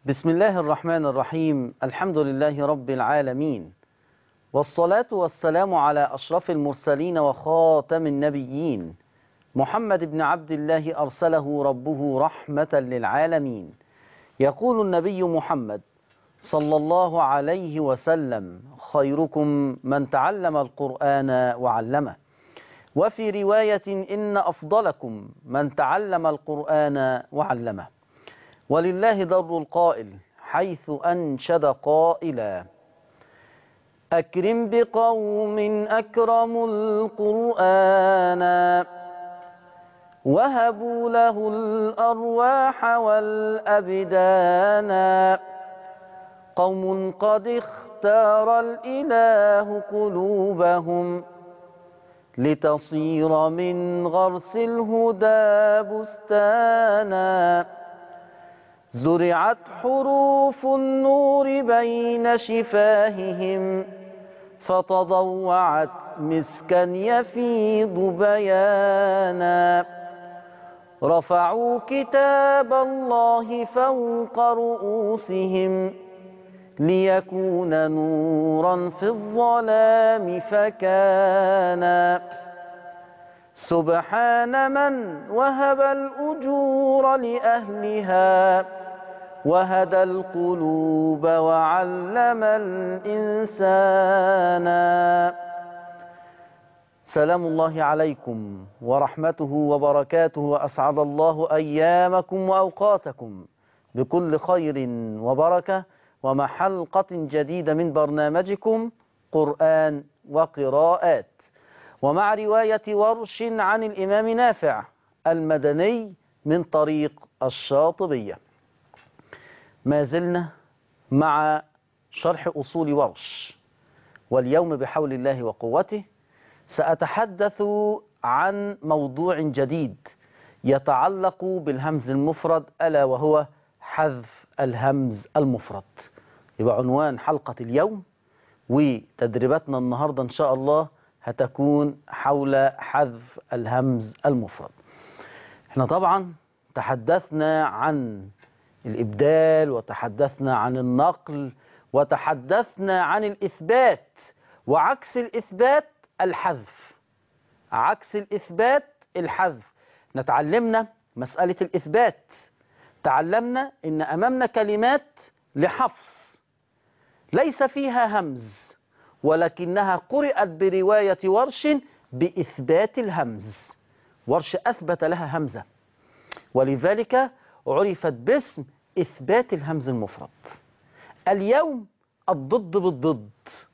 بسم الله الرحمن الرحيم الحمد لله رب العالمين والصلاة والسلام على أشرف المرسلين وخاتم النبيين محمد بن عبد الله أرسله ربه رحمة للعالمين يقول النبي محمد صلى الله عليه وسلم خيركم من تعلم القرآن وعلمه وفي رواية إن أفضلكم من تعلم القرآن وعلمه ولله در القائل حيث أنشد قائلا أكرم بقوم أكرموا القرآن وهبوا له الأرواح والأبدان قوم قد اختار الإله قلوبهم لتصير من غرس الهدى بستانا زرعت حروف النور بين شفاههم فتضوعت مسكا يفيض بيانا رفعوا كتاب الله فوق رؤوسهم ليكون نورا في الظلام فكان سبحان من وهب الأجور لأهلها وهدى القلوب وعلم الإنسان سلام الله عليكم ورحمته وبركاته وأسعد الله أيامكم وأوقاتكم بكل خير وبركة ومع حلقة جديدة من برنامجكم قرآن وقراءات ومع رواية ورش عن الإمام نافع المدني من طريق الشاطبية ما زلنا مع شرح أصول ورش واليوم بحول الله وقوته سأتحدث عن موضوع جديد يتعلق بالهمز المفرد ألا وهو حذف الهمز المفرد يبقى عنوان حلقة اليوم وتدريباتنا النهاردة إن شاء الله هتكون حول حذف الهمز المفرد احنا طبعا تحدثنا عن الإبدال وتحدثنا عن النقل وتحدثنا عن الإثبات وعكس الإثبات الحذف عكس الإثبات الحذف نتعلمنا مسألة الإثبات تعلمنا إن أمامنا كلمات لحفظ ليس فيها همز ولكنها قرأت برواية ورش بإثبات الهمز ورش أثبت لها همزة ولذلك عرفت باسم إثبات الهمز المفرد اليوم الضد بالضد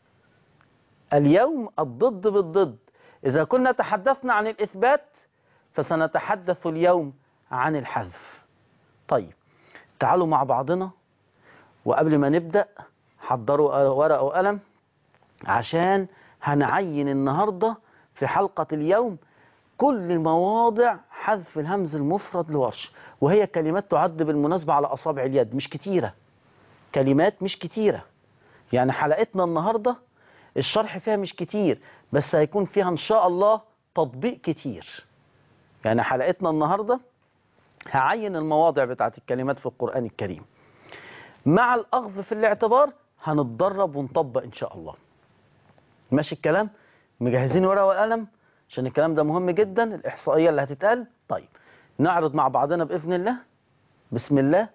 اليوم الضد بالضد إذا كنا تحدثنا عن الإثبات فسنتحدث اليوم عن الحذف طيب تعالوا مع بعضنا وقبل ما نبدأ حضروا ورقة وقلم عشان هنعين النهاردة في حلقة اليوم كل مواضع حذف الهمز المفرد لورش وهي كلمات تعد بالمناسبة على أصابع اليد مش كتيرة كلمات مش كتيرة يعني حلقتنا النهاردة الشرح فيها مش كتير بس هيكون فيها إن شاء الله تطبيق كتير يعني حلقتنا النهاردة هعين المواضع بتاعت الكلمات في القرآن الكريم مع الأخذ في الاعتبار هنتدرب ونطبق إن شاء الله ماشي الكلام مجهزين ورقة وقلم عشان الكلام ده مهم جدا الإحصائية اللي هتتقال طيب نعرض مع بعضنا بإذن الله بسم الله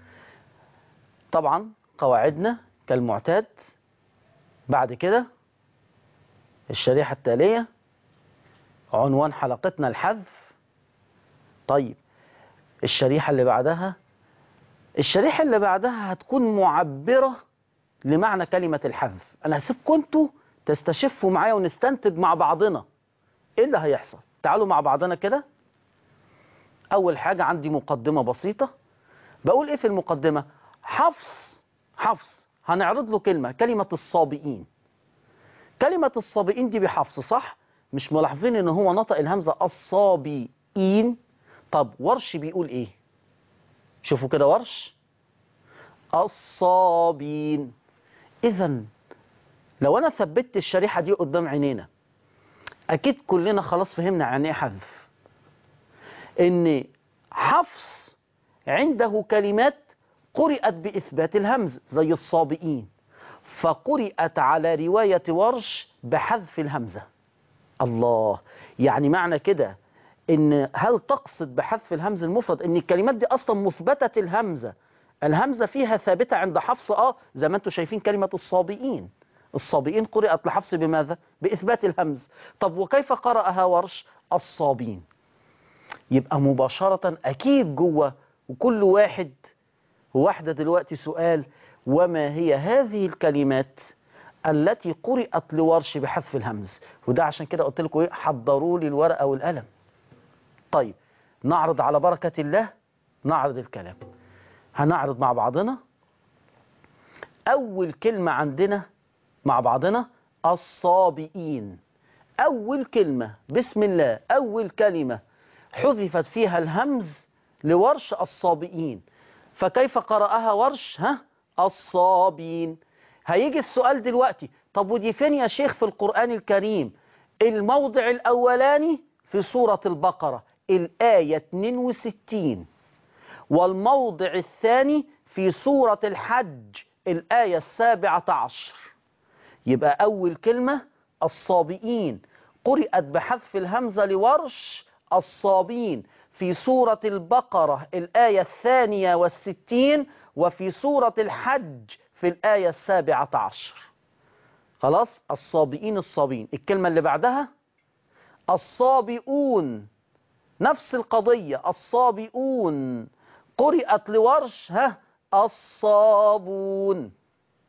طبعا قواعدنا كالمعتاد بعد كده الشريحة التالية عنوان حلقتنا الحذف طيب الشريحة اللي بعدها الشريحة اللي بعدها هتكون معبرة لمعنى كلمة الحذف أنا هسيبكم انتوا تستشفوا معايا ونستنتج مع بعضنا ايه اللي هيحصل تعالوا مع بعضنا كده اول حاجة عندي مقدمة بسيطة بقول ايه في المقدمة حفص حفص هنعرض له كلمة كلمة الصابئين كلمة الصابئين دي بحفص صح مش ملاحظين ان هو نطق الهمزة الصابئين طب ورش بيقول ايه شوفوا كده ورش الصابين اذا لو انا ثبتت الشريحة دي قدام عينينا اكيد كلنا خلاص فهمنا يعني ايه حذف ان حفص عنده كلمات قرأت بإثبات الهمز زي الصابئين فقرأت على رواية ورش بحذف الهمزة الله يعني معنى كده ان هل تقصد بحذف الهمز المفرد ان الكلمات دي اصلا مثبتة الهمزة الهمزة فيها ثابتة عند حفص اه زي ما انتم شايفين كلمة الصابئين الصابئين قرأت لحفص بماذا بإثبات الهمز طب وكيف قرأها ورش الصابين يبقى مباشرة أكيد جوه وكل واحد واحدة دلوقتي سؤال وما هي هذه الكلمات التي قرأت لورش بحذف الهمز وده عشان كده قلت لكم ايه حضروا لي الورقة والقلم طيب نعرض على بركة الله نعرض الكلام هنعرض مع بعضنا أول كلمة عندنا مع بعضنا الصابئين أول كلمة بسم الله أول كلمة حذفت فيها الهمز لورش الصابئين فكيف قرأها ورش ها الصابين هيجي السؤال دلوقتي طب ودي فين يا شيخ في القرآن الكريم الموضع الأولاني في سورة البقرة الآية 62 والموضع الثاني في سورة الحج الآية السابعة عشر يبقى أول كلمة الصابئين قرأت بحذف الهمزة لورش الصابين في سورة البقرة الآية الثانية والستين وفي سورة الحج في الآية السابعة عشر خلاص الصابئين الصابين الكلمة اللي بعدها الصابئون نفس القضية الصابئون قرأت لورش ها الصابون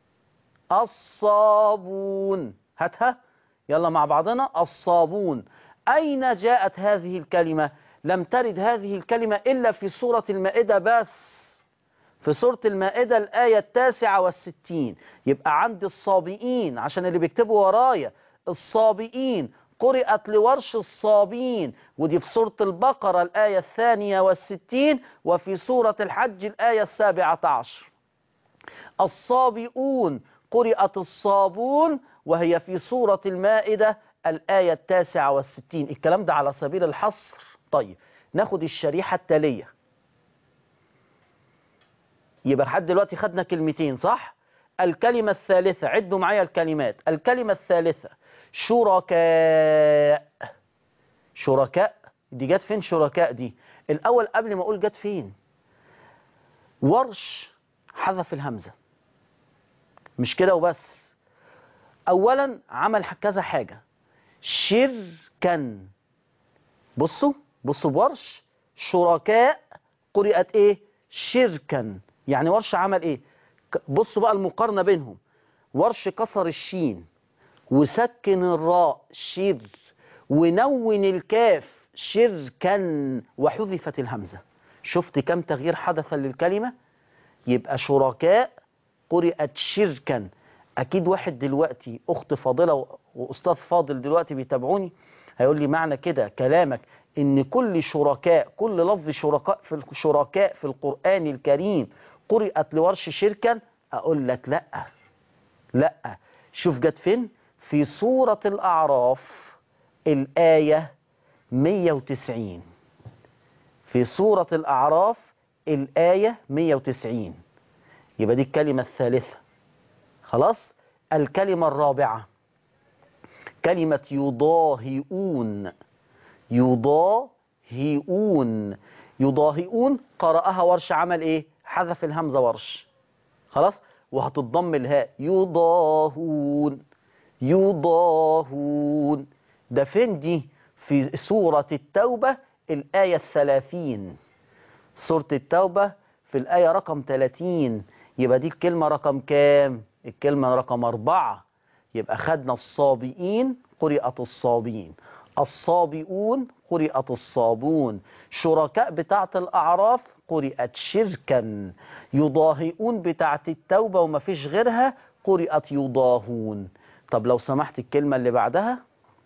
الصابون هاتها يلا مع بعضنا الصابون أين جاءت هذه الكلمة لم ترد هذه الكلمة إلا في سورة المائدة بس في سورة المائدة الآية التاسعة والستين يبقى عند الصابئين عشان اللي بيكتبوا ورايا الصابئين قرأت لورش الصابين ودي في سورة البقرة الآية الثانية والستين وفي سورة الحج الآية السابعة عشر الصابئون قرأت الصابون وهي في سورة المائدة الآية التاسعة والستين الكلام ده على سبيل الحصر طيب ناخد الشريحة التالية يبقى لحد دلوقتي خدنا كلمتين صح الكلمة الثالثة عدوا معايا الكلمات الكلمة الثالثة شركاء شركاء دي جت فين شركاء دي الأول قبل ما أقول جت فين ورش حذف الهمزة مش كده وبس أولا عمل كذا حاجة شركا بصوا بصوا بورش شركاء قرأت ايه شركا يعني ورش عمل ايه بصوا بقى المقارنة بينهم ورش كسر الشين وسكن الراء شر ونون الكاف شركا وحذفت الهمزة شفت كم تغيير حدث للكلمة يبقى شركاء قرأت شركا أكيد واحد دلوقتي أخت فاضلة وأستاذ فاضل دلوقتي بيتابعوني هيقول لي معنى كده كلامك ان كل شركاء كل لفظ شركاء في الشركاء في القرآن الكريم قرأت لورش شركا اقول لك لا لا شوف جت فين في سورة الأعراف الآية 190 في سورة الأعراف الآية 190 يبقى دي الكلمة الثالثة خلاص الكلمة الرابعة كلمة يضاهئون يضاهئون يضاهئون قرأها ورش عمل ايه حذف الهمزة ورش خلاص وهتضم الهاء يضاهون يضاهون ده فين دي في سورة التوبة الآية الثلاثين سورة التوبة في الآية رقم 30 يبقى دي الكلمة رقم كام الكلمة رقم أربعة يبقى خدنا الصابئين قرأت الصابين الصابئون قرأت الصابون شركاء بتاعت الأعراف قرأت شركا يضاهئون بتاعت التوبة وما فيش غيرها قرأت يضاهون طب لو سمحت الكلمة اللي بعدها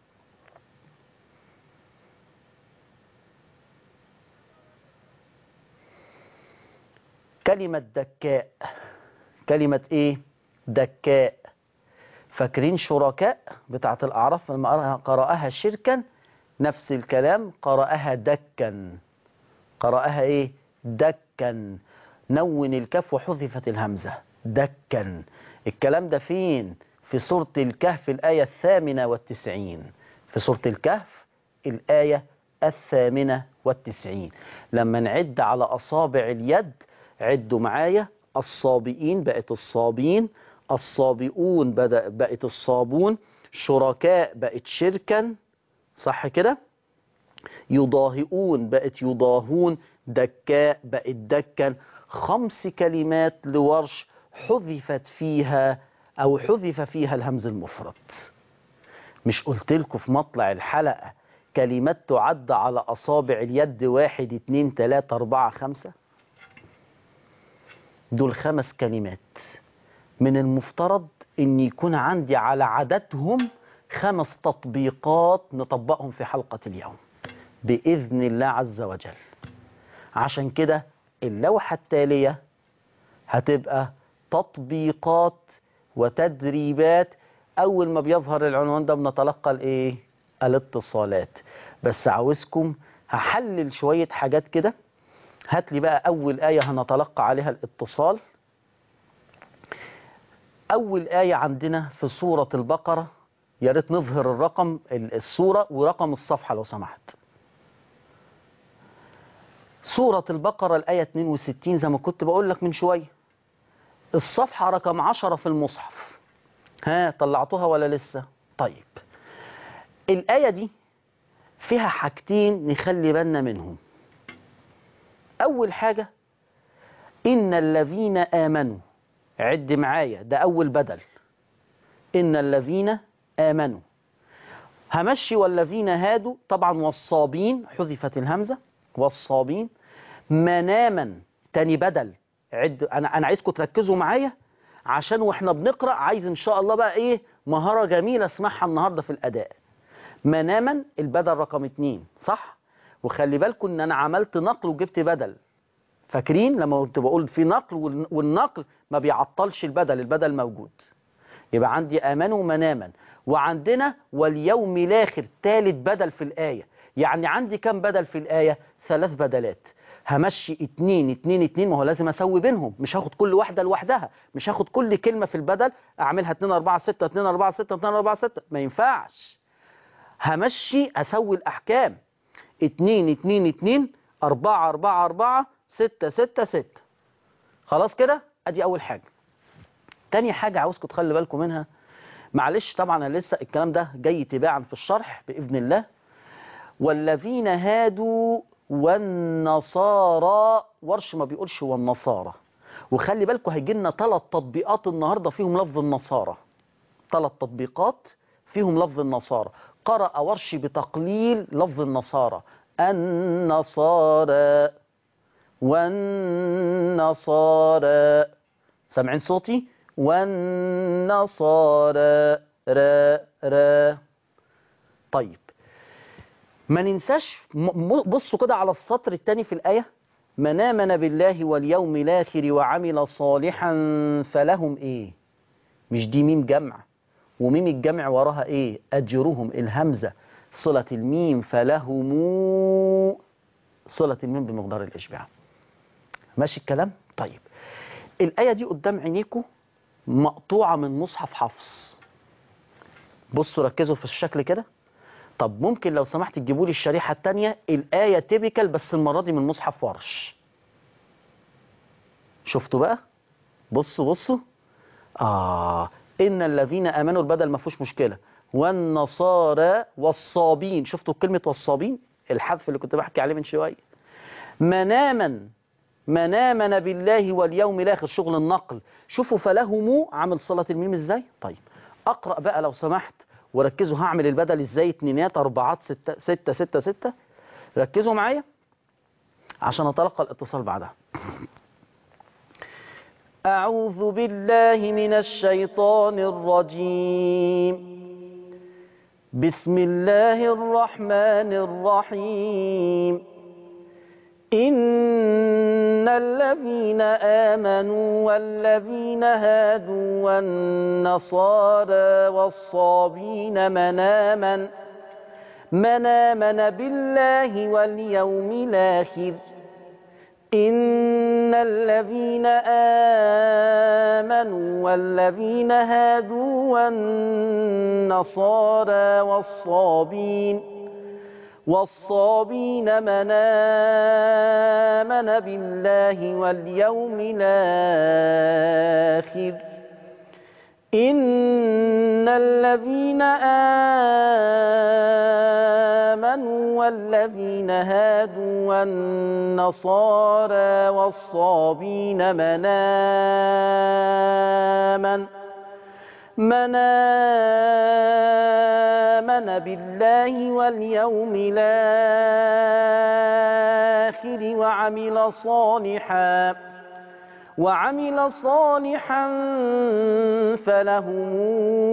كلمة دكاء كلمة ايه دكاء فاكرين شركاء بتاعت الأعراف لما قرأها شركا نفس الكلام قرأها دكا قرأها ايه دكا نون الكاف وحذفت الهمزة دكا الكلام ده فين في سورة الكهف الآية الثامنة والتسعين في سورة الكهف الآية الثامنة والتسعين لما نعد على أصابع اليد عدوا معايا الصابئين بقت الصابين الصابئون بدأ بقت الصابون شركاء بقت شركا صح كده يضاهئون بقت يضاهون دكاء بقت دكا خمس كلمات لورش حذفت فيها أو حذف فيها الهمز المفرد مش قلت لكم في مطلع الحلقة كلمات تعد على أصابع اليد واحد اتنين تلاتة أربعة خمسة دول خمس كلمات من المفترض ان يكون عندي على عددهم خمس تطبيقات نطبقهم في حلقة اليوم بإذن الله عز وجل عشان كده اللوحة التالية هتبقى تطبيقات وتدريبات أول ما بيظهر العنوان ده بنتلقى الإيه؟ الاتصالات بس عاوزكم هحلل شوية حاجات كده هات لي بقى أول آية هنتلقى عليها الاتصال أول آية عندنا في سورة البقرة يا ريت نظهر الرقم السورة ورقم الصفحة لو سمحت سورة البقرة الآية 62 زي ما كنت بقول لك من شوية الصفحة رقم 10 في المصحف ها طلعتوها ولا لسه طيب الآية دي فيها حاجتين نخلي بالنا منهم أول حاجة إن الذين آمنوا عد معايا ده أول بدل إن الذين آمنوا همشي والذين هادوا طبعا والصابين حذفت الهمزة والصابين مناما تاني بدل عد أنا أنا عايزكم تركزوا معايا عشان واحنا بنقرأ عايز إن شاء الله بقى إيه مهارة جميلة اسمعها النهاردة في الأداء مناما البدل رقم اتنين صح وخلي بالكم ان انا عملت نقل وجبت بدل فاكرين لما كنت بقول في نقل والنقل ما بيعطلش البدل البدل موجود يبقى عندي امنوا مناما وعندنا واليوم الاخر ثالث بدل في الايه يعني عندي كم بدل في الايه ثلاث بدلات همشي اتنين اتنين اتنين ما هو لازم اسوي بينهم مش هاخد كل واحده لوحدها مش هاخد كل كلمه في البدل اعملها 2 4 6 2 4 6 2 4 6 ما ينفعش همشي اسوي الاحكام اتنين اتنين اتنين اربعة اربعة اربعة ستة ستة ستة خلاص كده ادي اول حاجة تاني حاجة عاوزكم تخلي بالكم منها معلش طبعا انا لسه الكلام ده جاي تباعا في الشرح باذن الله والذين هادوا والنصارى ورش ما بيقولش والنصارى وخلي بالكم هيجي لنا ثلاث تطبيقات النهارده فيهم لفظ النصارى ثلاث تطبيقات فيهم لفظ النصارى قرأ ورش بتقليل لفظ النصارى النصارى والنصارى سامعين صوتي والنصارى را را طيب ما ننساش بصوا كده على السطر الثاني في الآية من آمن بالله واليوم الآخر وعمل صالحا فلهم إيه مش دي ميم جمع وميم الجمع وراها ايه اجرهم الهمزه صله الميم فلهم صله الميم بمقدار الاشباع ماشي الكلام طيب الايه دي قدام عينيكم مقطوعه من مصحف حفص بصوا ركزوا في الشكل كده طب ممكن لو سمحت تجيبوا لي الشريحه الثانيه الايه تيبيكال بس المره دي من مصحف ورش شفتوا بقى بصوا بصوا اه إن الذين آمنوا البدل ما فيهوش مشكلة والنصارى والصابين شفتوا كلمة والصابين الحذف اللي كنت بحكي عليه من شوية مناما منامن بالله واليوم الآخر شغل النقل شوفوا فلهم عامل صلة الميم ازاي طيب أقرأ بقى لو سمحت وركزوا هعمل البدل ازاي اتنينات أربعات ستة ستة ستة, ستة. ركزوا معايا عشان أتلقى الاتصال بعدها أعوذ بالله من الشيطان الرجيم بسم الله الرحمن الرحيم إن الذين آمنوا والذين هادوا والنصارى والصابين مناما من آمن بالله واليوم الآخر إن الذين آمنوا والذين هادوا والنصارى والصابين والصابين من آمن بالله واليوم الآخر إن الذين آمنوا والذين هادوا والنصارى والصابين من آمن من آمن بالله واليوم الآخر وعمل صالحا وعمل صالحا فلهم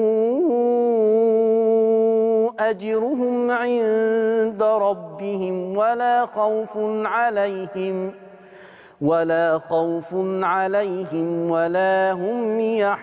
أجرهم عند ربهم ولا خوف عليهم ولا خوف عليهم ولا هم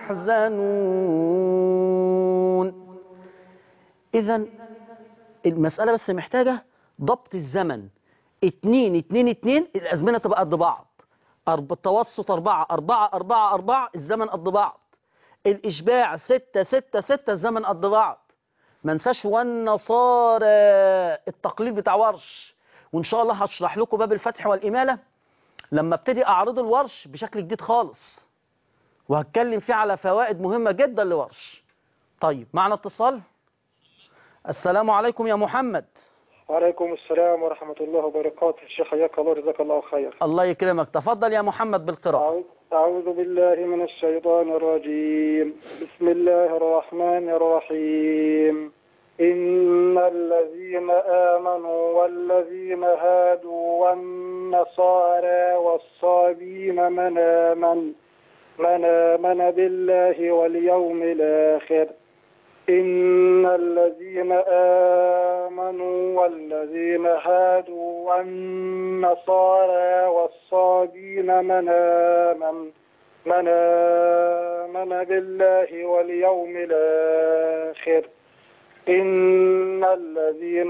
يحزنون إذا المسألة بس محتاجة ضبط الزمن اتنين اتنين اتنين الأزمنة تبقى قد بعض أرب... التوسط أربعة أربعة أربعة أربعة الزمن قد بعض الإشباع ستة ستة ستة الزمن قد بعض ما ننساش والنصارى التقليل بتاع ورش وإن شاء الله هشرح لكم باب الفتح والإمالة لما ابتدي أعرض الورش بشكل جديد خالص وهتكلم فيه على فوائد مهمة جدا لورش طيب معنا اتصال السلام عليكم يا محمد وعليكم السلام ورحمة الله وبركاته الشيخ حياك الله جزاك الله خير الله يكرمك تفضل يا محمد بالقراءة أعوذ- أعوذ بالله من الشيطان الرجيم بسم الله الرحمن الرحيم إن الذين آمنوا والذين هادوا والنصارى والصابين من آمن من آمن بالله واليوم الآخر إن الذين آمنوا والذين هادوا والنصارى والصابين من آمن من آمن بالله واليوم الآخر إن الذين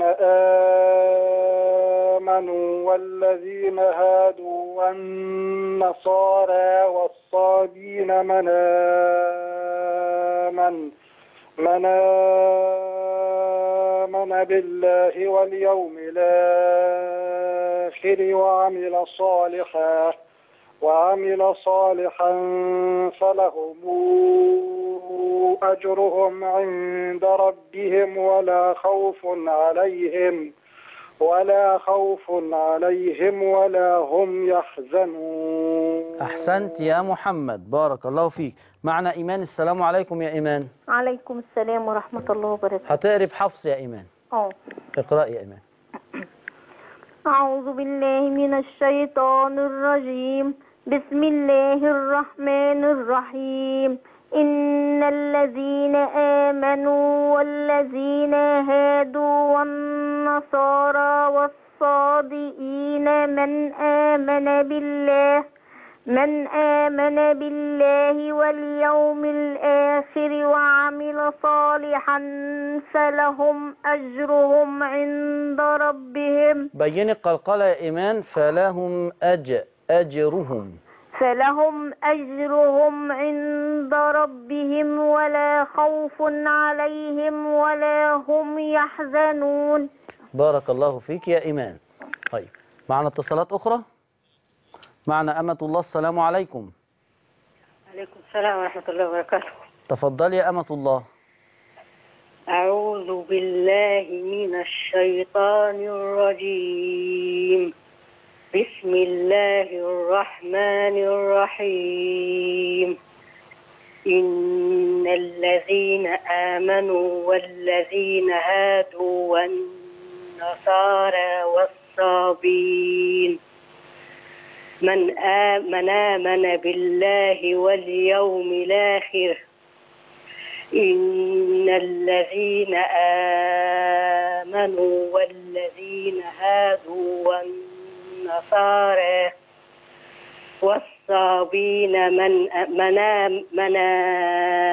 آمنوا والذين هادوا والنصارى والصابين من آمن من آمن بالله واليوم الآخر وعمل صالحا وعمل صالحا فلهم أجرهم عند ربهم ولا خوف عليهم ولا خوف عليهم ولا هم يحزنون أحسنت يا محمد بارك الله فيك معنا إيمان السلام عليكم يا إيمان عليكم السلام ورحمة الله وبركاته هتقرب حفص يا إيمان اه اقرأ يا إيمان أعوذ بالله من الشيطان الرجيم بسم الله الرحمن الرحيم إن الذين آمنوا والذين هادوا والنصارى والصادئين من آمن بالله من آمن بالله واليوم الآخر وعمل صالحا فلهم أجرهم عند ربهم بين القلقلة يا إيمان فلهم أج أجرهم فلهم أجرهم عند ربهم ولا خوف عليهم ولا هم يحزنون بارك الله فيك يا إيمان طيب معنا اتصالات أخرى معنا أمة الله السلام عليكم عليكم السلام ورحمة الله وبركاته تفضلي يا أمة الله أعوذ بالله من الشيطان الرجيم بسم الله الرحمن الرحيم إن الذين آمنوا والذين هادوا والنصارى والصابين من آمن آمن بالله واليوم الآخر إن الذين آمنوا والذين هادوا والنصارى والصابين من من من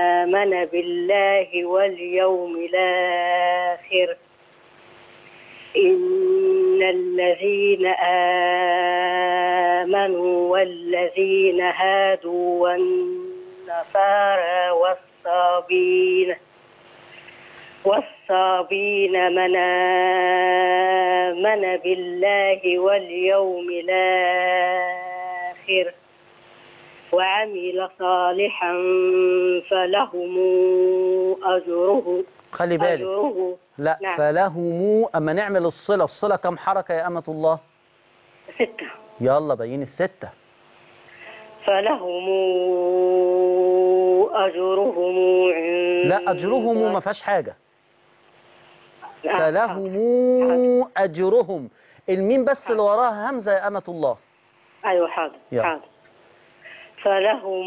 آمن بالله واليوم الآخر إن الذين آمنوا والذين هادوا والنصارى والصابين والصابين من آمن بالله واليوم الآخر وعمل صالحا فلهم أجره خلي بالك أجره لا نعم. فلهم أما نعمل الصلة الصلة كم حركة يا أمة الله ستة يلا بين الستة فلهم أجرهم عند لا أجرهم ما فيهاش حاجة آه، فلهم أجرهم الميم بس اللي وراها همزة يا أمة الله أيوة حاضر يلا. حاضر فلهم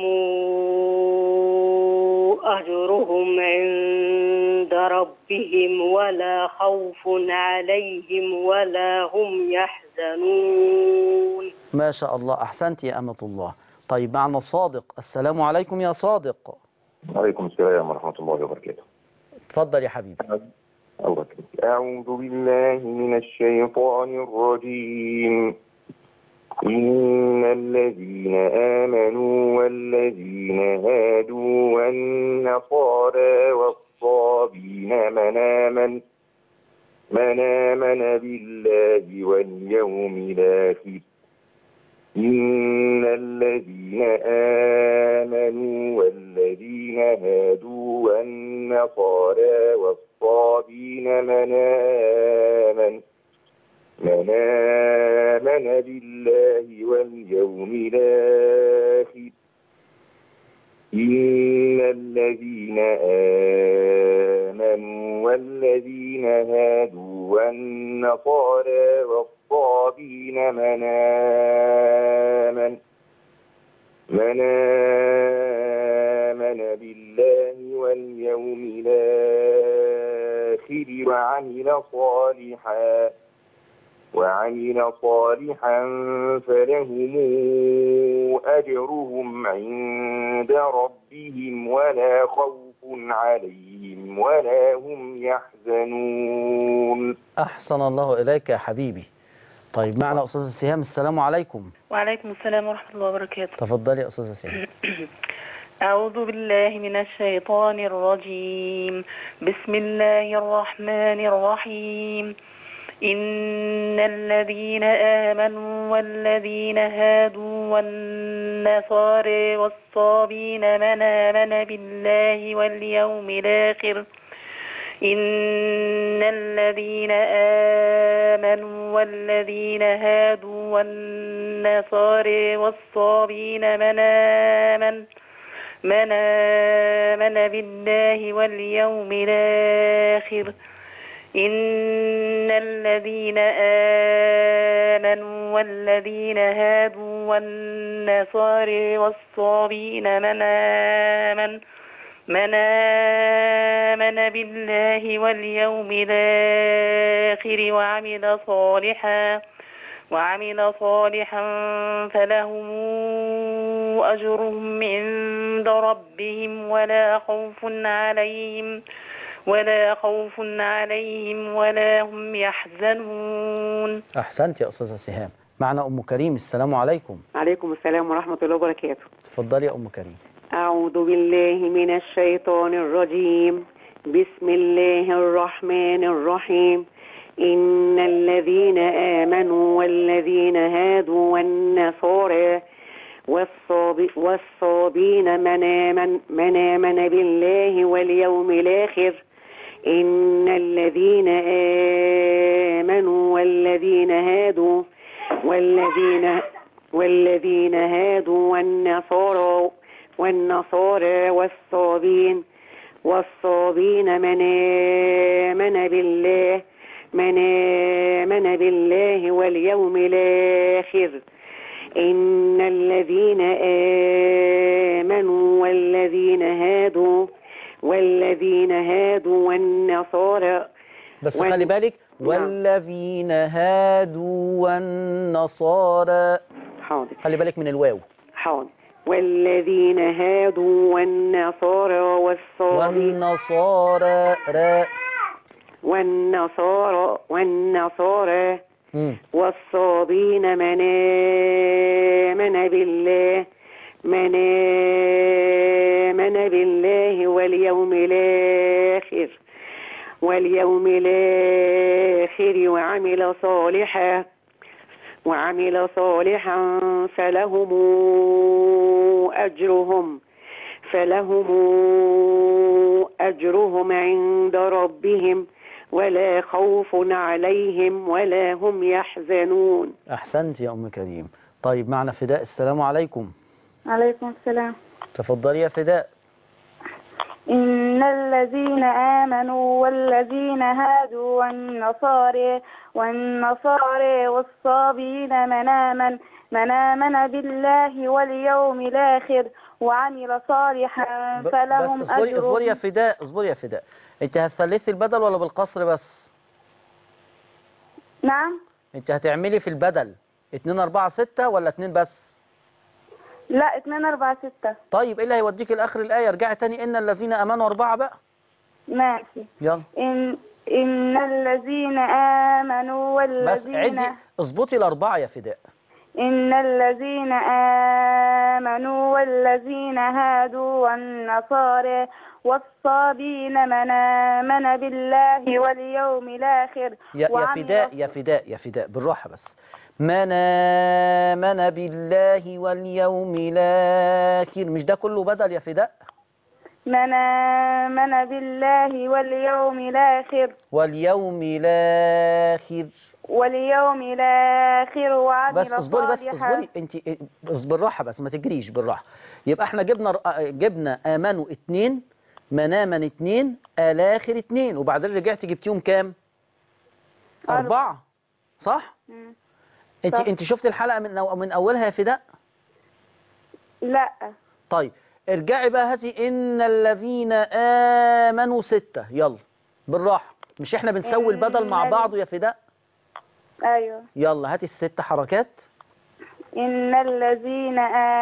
أجرهم عند ربهم ولا خوف عليهم ولا هم يحزنون ما شاء الله أحسنت يا أمة الله طيب معنا صادق السلام عليكم يا صادق وعليكم السلام ورحمة الله وبركاته اتفضل يا حبيبي الله يكرمك. أعوذ بالله من الشيطان الرجيم إن الذين آمنوا والذين هادوا والنصارى والصابين من آمن من آمن بالله واليوم الآخر إن الذين آمنوا والذين هادوا والنصارى والصابين من آمن من آمن بالله واليوم الآخر إن الذين آمنوا والذين هادوا والنصارى والصابين من آمن من آمن بالله واليوم الآخر وعمل صالحا وعمل صالحا فلهم أجرهم عند ربهم ولا خوف عليهم ولا هم يحزنون أحسن الله إليك يا حبيبي طيب معنا أستاذة سهام السلام عليكم وعليكم السلام ورحمة الله وبركاته تفضلي يا أستاذة سهام أعوذ بالله من الشيطان الرجيم بسم الله الرحمن الرحيم إن الذين آمنوا والذين هادوا والنصارى والصابين من آمن بالله واليوم الآخر إن الذين آمنوا والذين هادوا والنصارى والصابين من آمن من آمن بالله واليوم الآخر إن الذين آمنوا والذين هادوا والنصارى والصابين من آمن من آمن بالله واليوم الآخر وعمل صالحا وعمل صالحا فلهم أجرهم عند ربهم ولا خوف عليهم ولا خوف عليهم ولا هم يحزنون أحسنت يا أستاذة سهام معنا أم كريم السلام عليكم عليكم السلام ورحمة الله وبركاته تفضلي يا أم كريم أعوذ بالله من الشيطان الرجيم بسم الله الرحمن الرحيم إن الذين آمنوا والذين هادوا والنصارى والصاب والصابين من آمن, من آمن بالله واليوم الآخر إن الذين آمنوا والذين هادوا والذين والذين هادوا والنصارى والنصارى والصابين والصابين من آمن بالله من آمن بالله واليوم الآخر إن الذين آمنوا والذين هادوا والذين هادوا والنصارى بس وال- خلي بالك نعم. والذين هادوا والنصارى حاضر خلي بالك من الواو حاضر والذين هادوا والنصارى والصابين والنصارى را والنصارى والنصارى مم. والصابين من آمن بالله من آمن بالله واليوم الآخر واليوم الآخر وعمل صالحا وعمل صالحا فلهم أجرهم فلهم أجرهم عند ربهم ولا خوف عليهم ولا هم يحزنون أحسنت يا أم كريم طيب معنا فداء السلام عليكم عليكم السلام تفضلي يا فداء إن الذين آمنوا والذين هادوا والنصارى والنصارى والصابين من آمن من آمن بالله واليوم الآخر وعمل صالحا ب- فلهم بس اصبري اصبري يا أجر فداء اصبري يا فداء انت هتثلثي البدل ولا بالقصر بس نعم انت هتعملي في البدل 2 4 6 ولا 2 بس لا اتنين أربعة ستة طيب ايه اللي هيوديك لاخر الايه ارجعي تاني ان الذين امنوا اربعه بقى ماشي يلا إن إن الذين آمنوا بس والذين عدي اظبطي الاربعه يا فداء إن الذين آمنوا والذين هادوا والنصارى والصابين من آمن بالله واليوم الآخر يا, يا وعمل فداء يا فداء يا فداء بالراحه بس من آمن بالله واليوم الآخر مش ده كله بدل يا فداء من آمن بالله واليوم الآخر واليوم الآخر واليوم الآخر وعمل بس اصبري بس صالحا اصبري انت اصبر بالراحه بس ما تجريش بالراحه يبقى احنا جبنا ر- جبنا امنوا اتنين منامن اتنين الاخر اتنين وبعدين رجعت جبتيهم كام أربعة. اربعه صح مم. انت صح. انت شفت الحلقه من أو من اولها يا فداء لا طيب ارجعي بقى هاتي ان الذين امنوا سته يلا بالراحه مش احنا بنسوي البدل مع إن ال- بعض يا فداء أيوه يلا هاتي الست حركات إن الذين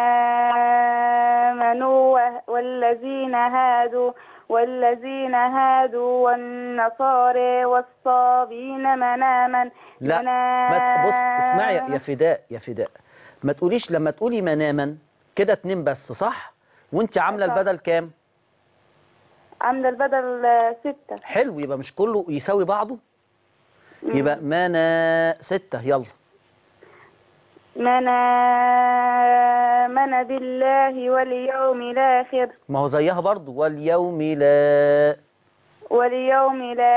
آمنوا و- والذين هادوا والذين هادوا والنصارى والصابين من آمن لا من ما ت- بص اسمعي يا- آمن- يا فداء يا فداء ما تقوليش لما تقولي مناما كده اتنين بس صح وانت عامله صح. البدل كام عاملة البدل آه، ستة حلو يبقى مش كله يساوي بعضه مم. يبقى منا ستة يلا من آمن بالله واليوم الآخر ما هو زيها برضو واليوم لا واليوم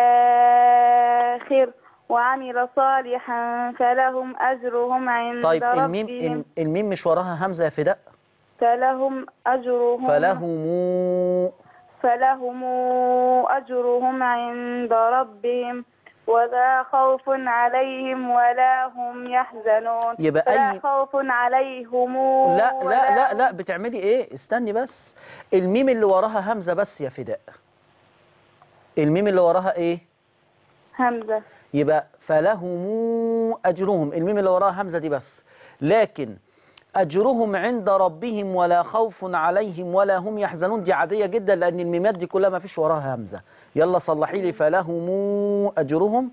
الآخر وعمل صالحا فلهم أجرهم عند طيب الميم ربهم الم- الميم مش وراها همزة يا فداء فلهم أجرهم فلهم فلهم أجرهم عند ربهم ولا خوف عليهم ولا هم يحزنون يبقى فلا أي- خوف عليهم لا ولا لا لا هم- لا بتعملي ايه استني بس الميم اللي وراها همزة بس يا فداء الميم اللي وراها ايه همزة يبقى فلهم أجرهم الميم اللي وراها همزة دي بس لكن أجرهم عند ربهم ولا خوف عليهم ولا هم يحزنون دي عادية جدا لأن الميمات دي كلها ما فيش وراها همزة يلا صلحي لي فلهم أجرهم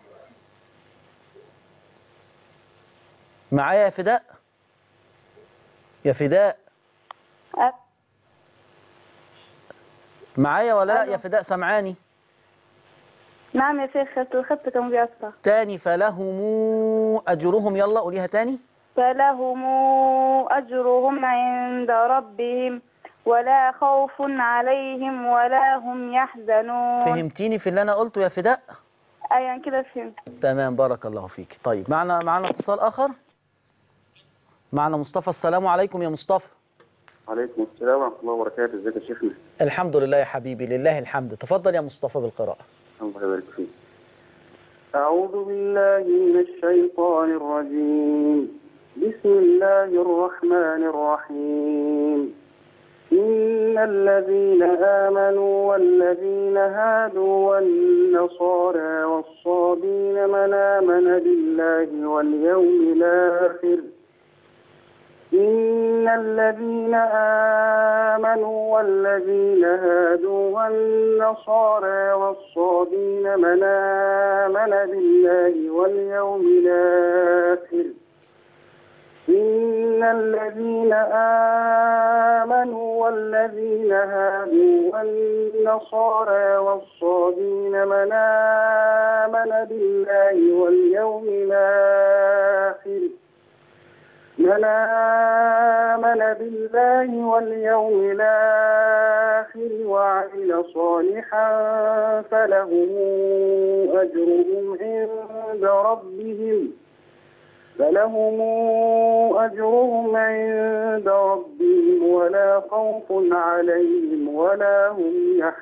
معايا يا فداء يا فداء أ- معايا ولا لا أيوة. يا فداء سمعاني نعم يا شيخ الخط كان بيقطع تاني فلهم أجرهم يلا قوليها تاني فلهم أجرهم عند ربهم ولا خوف عليهم ولا هم يحزنون فهمتيني في اللي أنا قلته يا فداء أيا كده فهمت تمام بارك الله فيك طيب معنا معنا اتصال آخر معنا مصطفى السلام عليكم يا مصطفى عليكم السلام ورحمة الله وبركاته ازيك يا شيخنا الحمد لله يا حبيبي لله الحمد تفضل يا مصطفى بالقراءة الله يبارك فيك أعوذ بالله من الشيطان الرجيم بسم الله الرحمن الرحيم إن الذين آمنوا والذين هادوا والنصارى والصابين من آمن بالله واليوم الآخر إن الذين آمنوا والذين هادوا والنصارى والصابين من آمن بالله واليوم الآخر إن الذين آمنوا والذين هادوا والنصارى والصابين من آمن بالله واليوم الآخر من آمن بالله واليوم الآخر وعمل صالحا فلهم أجرهم عند ربهم فلهم أجرهم عند ربهم ولا خوف عليهم ولا هم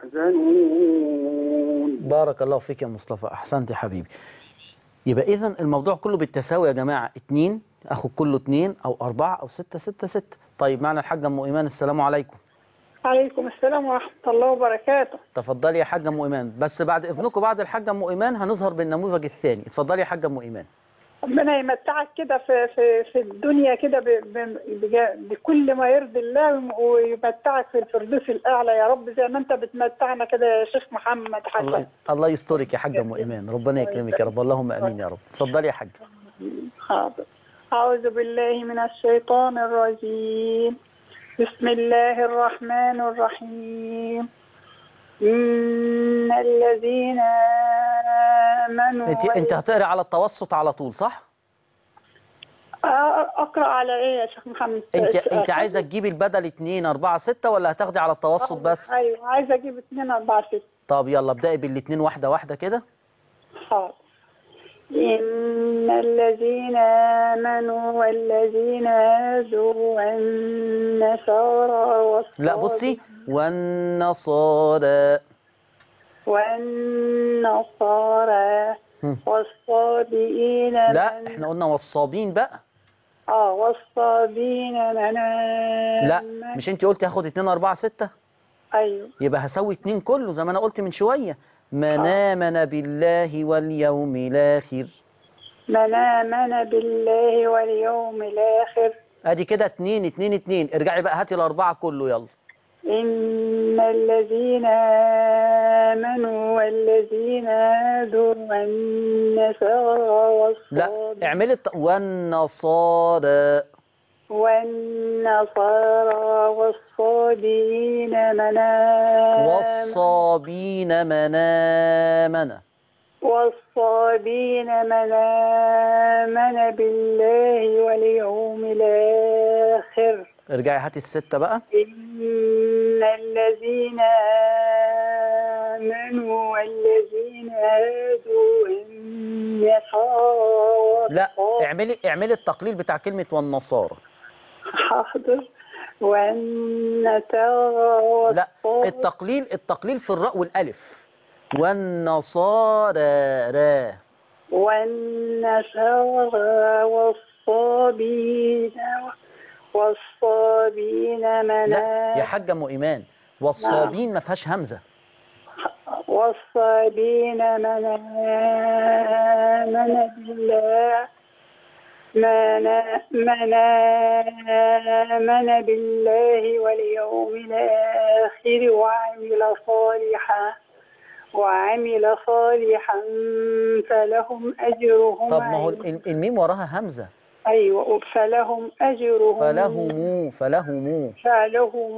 يحزنون بارك الله فيك يا مصطفى احسنت يا حبيبي يبقى اذا الموضوع كله بالتساوي يا جماعه اتنين اخد كله اتنين او اربعه او سته سته سته طيب معنا الحاجه ام ايمان السلام عليكم عليكم السلام ورحمة الله وبركاته تفضلي يا حاجه ام ايمان بس بعد اذنكم بعد الحاجه ام ايمان هنظهر بالنموذج الثاني اتفضلي يا حاجه ام ايمان ربنا يمتعك كده في في في الدنيا كده ب- ب- بجا- بكل ما يرضي الله ويمتعك في الفردوس الأعلى يا رب زي ما أنت بتمتعنا كده يا شيخ محمد حسن الله الله يسترك يا حاجه ام ايمان ربنا يكرمك يا رب اللهم امين يا رب اتفضلي يا حاجه حاضر أعوذ بالله من الشيطان الرجيم بسم الله الرحمن الرحيم إن الذين آمنوا انت انت هتقري على التوسط على طول صح أ- أقرأ على إيه يا شيخ محمد انت انت عايزه تجيبي البدل 2 4 6 ولا هتاخدي على التوسط بس أيوة عايزة أجيب اتنين أربعة ستة طب يلا ابدأي بالاثنين واحده واحده كده حاضر إن الذين آمنوا والذين هادوا والنصارى والصابئين لا بصي والنصارى والنصارى هم. والصابئين لا من احنا قلنا وصابين بقى اه والصابين من لا مش انت قلتي هاخد 2 4 6 ايوه يبقى هسوي 2 كله زي ما انا قلت من شويه من آمن بالله واليوم الآخر من آمن بالله واليوم الآخر ادي كده 2 2 2 ارجعي بقى هاتي الاربعه كله يلا إن الذين آمنوا والذين هادوا والنصارى لا والصابئين اعملي الت... والنصارى والنصارى والصابئين من آمن والصابين من آمن والصابين من آمن بالله واليوم الآخر ارجعي هاتي الستة بقى إن الذين آمنوا والذين هادوا والنصارى لا اعملي اعملي التقليل بتاع كلمة والنصارى حاضر والنصارى لا التقليل التقليل في الراء والالف والنصارى را والنصارى والصابين والصابين من لا يا حاجة ام ايمان والصابين ما فيهاش همزة والصابين من آمن بالله من من آمن بالله واليوم الآخر وعمل صالحا وعمل صالحا فلهم أجرهم طب ما هو عند- ال- الميم وراها همزة أيوة فلهم أجرهم فلهم فلهم فلهم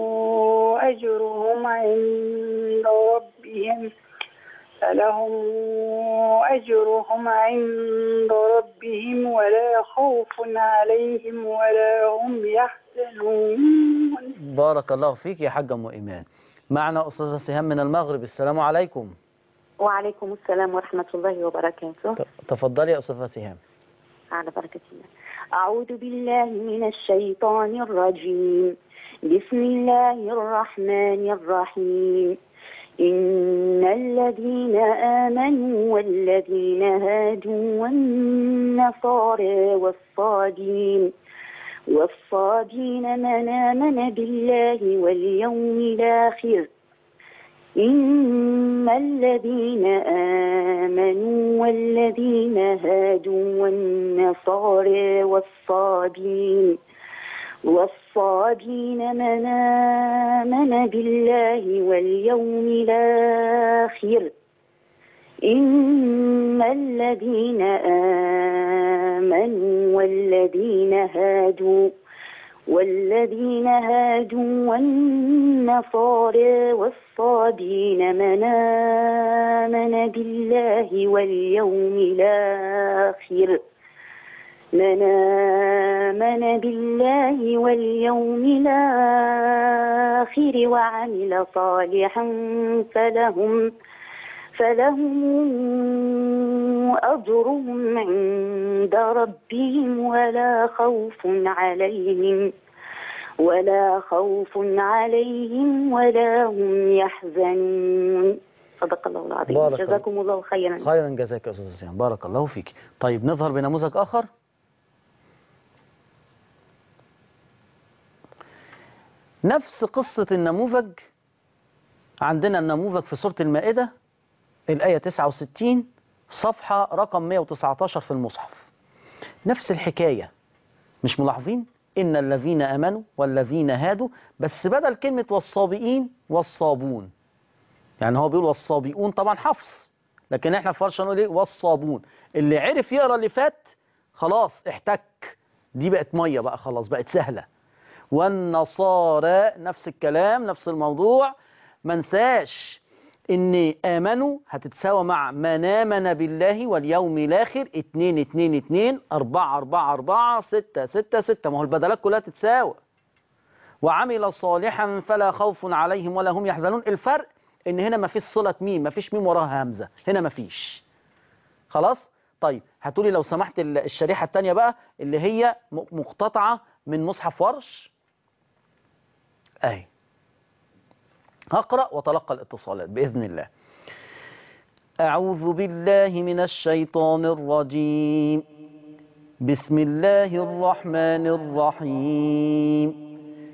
أجرهم عند ربهم فلهم أجرهم عند ربهم ولا خوف عليهم ولا هم يحزنون بارك الله فيك يا حاجة ام ايمان معنا استاذة سهام من المغرب السلام عليكم وعليكم السلام ورحمة الله وبركاته ت- تفضلي يا استاذة سهام على بركة الله أعوذ بالله من الشيطان الرجيم بسم الله الرحمن الرحيم إن الذين آمنوا والذين هادوا والنصارى والصابين والصابين من آمن بالله واليوم الآخر إن الذين آمنوا والذين هادوا والنصارى والصابين والصابين من آمن بالله واليوم الآخر إن الذين آمنوا والذين هادوا والذين هادوا والنصارى والصابين من آمن بالله واليوم الآخر من آمن بالله واليوم الآخر وعمل صالحا فلهم فلهم أجرهم عند ربهم ولا خوف عليهم ولا خوف عليهم ولا هم يحزنون صدق الله العظيم بارك الله. جزاكم الله خيرا خيرا جزاك يا أستاذ سيان بارك الله فيك طيب نظهر بنموذج آخر نفس قصة النموذج عندنا النموذج في سورة المائدة الآية 69 صفحة رقم 119 في المصحف نفس الحكاية مش ملاحظين إن الذين آمنوا والذين هادوا بس بدل كلمة والصابئين والصابون يعني هو بيقول والصابئون طبعا حفص لكن احنا في فرشة نقول ايه والصابون اللي عرف يقرا اللي فات خلاص احتك دي بقت مية بقى خلاص بقت سهلة والنصارى نفس الكلام نفس الموضوع منساش ان امنوا هتتساوى مع من امن بالله واليوم الاخر اتنين اتنين اتنين اربعة اربعة اربعة ستة ستة ستة ما هو البدلات كلها تتساوى وعمل صالحا فلا خوف عليهم ولا هم يحزنون الفرق ان هنا ما فيش صلة ميم ما فيش ميم وراها همزة هنا ما فيش خلاص طيب هاتولي لو سمحت ال- الشريحة التانية بقى اللي هي م- مقتطعة من مصحف ورش اهي هقرأ وتلقى الاتصالات بإذن الله أعوذ بالله من الشيطان الرجيم بسم الله الرحمن الرحيم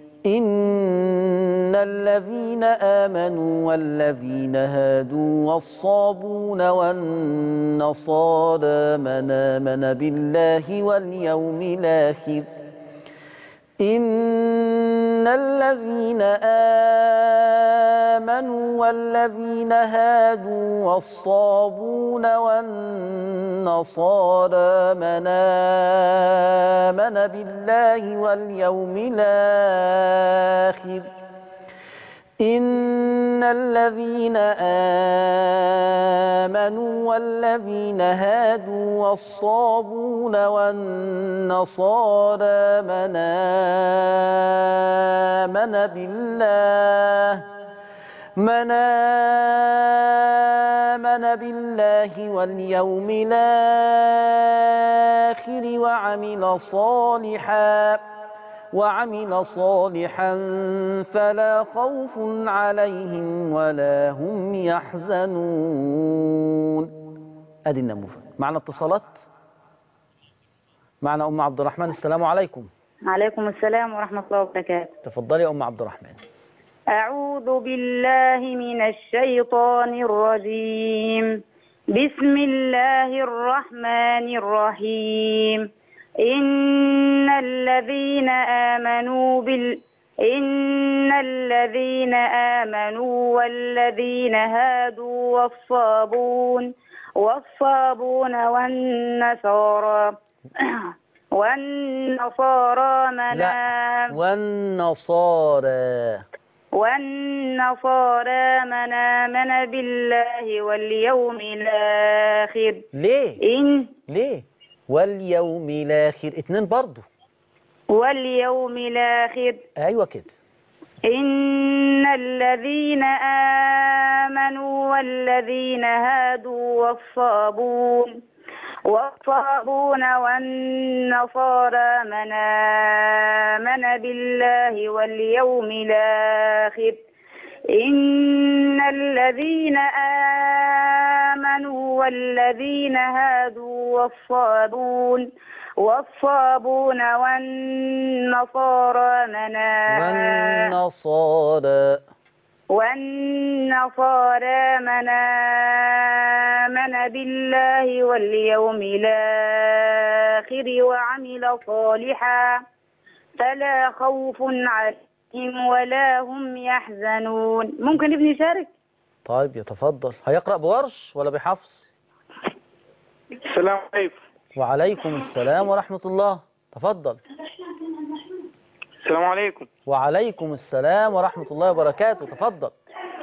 إن الذين آمنوا والذين هادوا والصابون والنصارى من آمن بالله واليوم الآخر إن الذين آمنوا والذين هادوا والصابون والنصارى من آمن بالله واليوم الآخر إن الذين آمنوا والذين هادوا والصابون والنصارى من آمن بالله من آمن بالله واليوم الآخر وعمل صالحاً وعمل صالحا فلا خوف عليهم ولا هم يحزنون ادي النموذج معنا اتصالات معنا ام عبد الرحمن السلام عليكم عليكم السلام ورحمة الله وبركاته تفضلي يا ام عبد الرحمن أعوذ بالله من الشيطان الرجيم بسم الله الرحمن الرحيم إن الذين آمنوا بال إن الذين آمنوا والذين هادوا والصابون والصابون والنصارى والنصارى من لا والنصارى والنصارى من آمن بالله واليوم الآخر ليه إن ليه واليوم الاخر اتنين برضو واليوم الآخر ايوه كده إن الذين آمنوا والذين هادوا والصابون والصابون والنصارى من آمن بالله واليوم الآخر إن الذين آمنوا والذين هادوا والصابون والصابون والنصارى من آمن والنصارى والنصارى من آمن بالله واليوم الآخر وعمل صالحا فلا خوف عليهم ربهم ولا هم يحزنون ممكن ابني يشارك طيب يتفضل هيقرأ بورش ولا بحفص السلام عليكم وعليكم السلام ورحمة الله تفضل السلام عليكم وعليكم السلام ورحمة الله وبركاته تفضل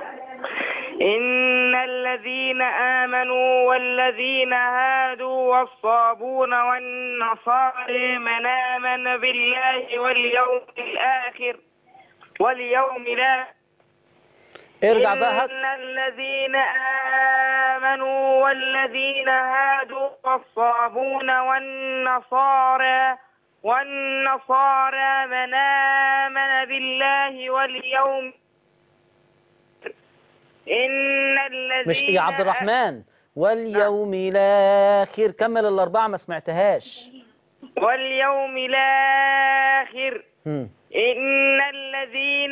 إن الذين آمنوا والذين هادوا والصابون والنصارى من آمن بالله واليوم الآخر واليوم الآخر ارجع بقى هات إن الذين آمنوا والذين هادوا والصابون والنصارى والنصارى من آمن بالله واليوم إن الذين مش يا عبد الرحمن واليوم الآخر كمل الأربعة ما سمعتهاش واليوم الآخر هم. إن الذين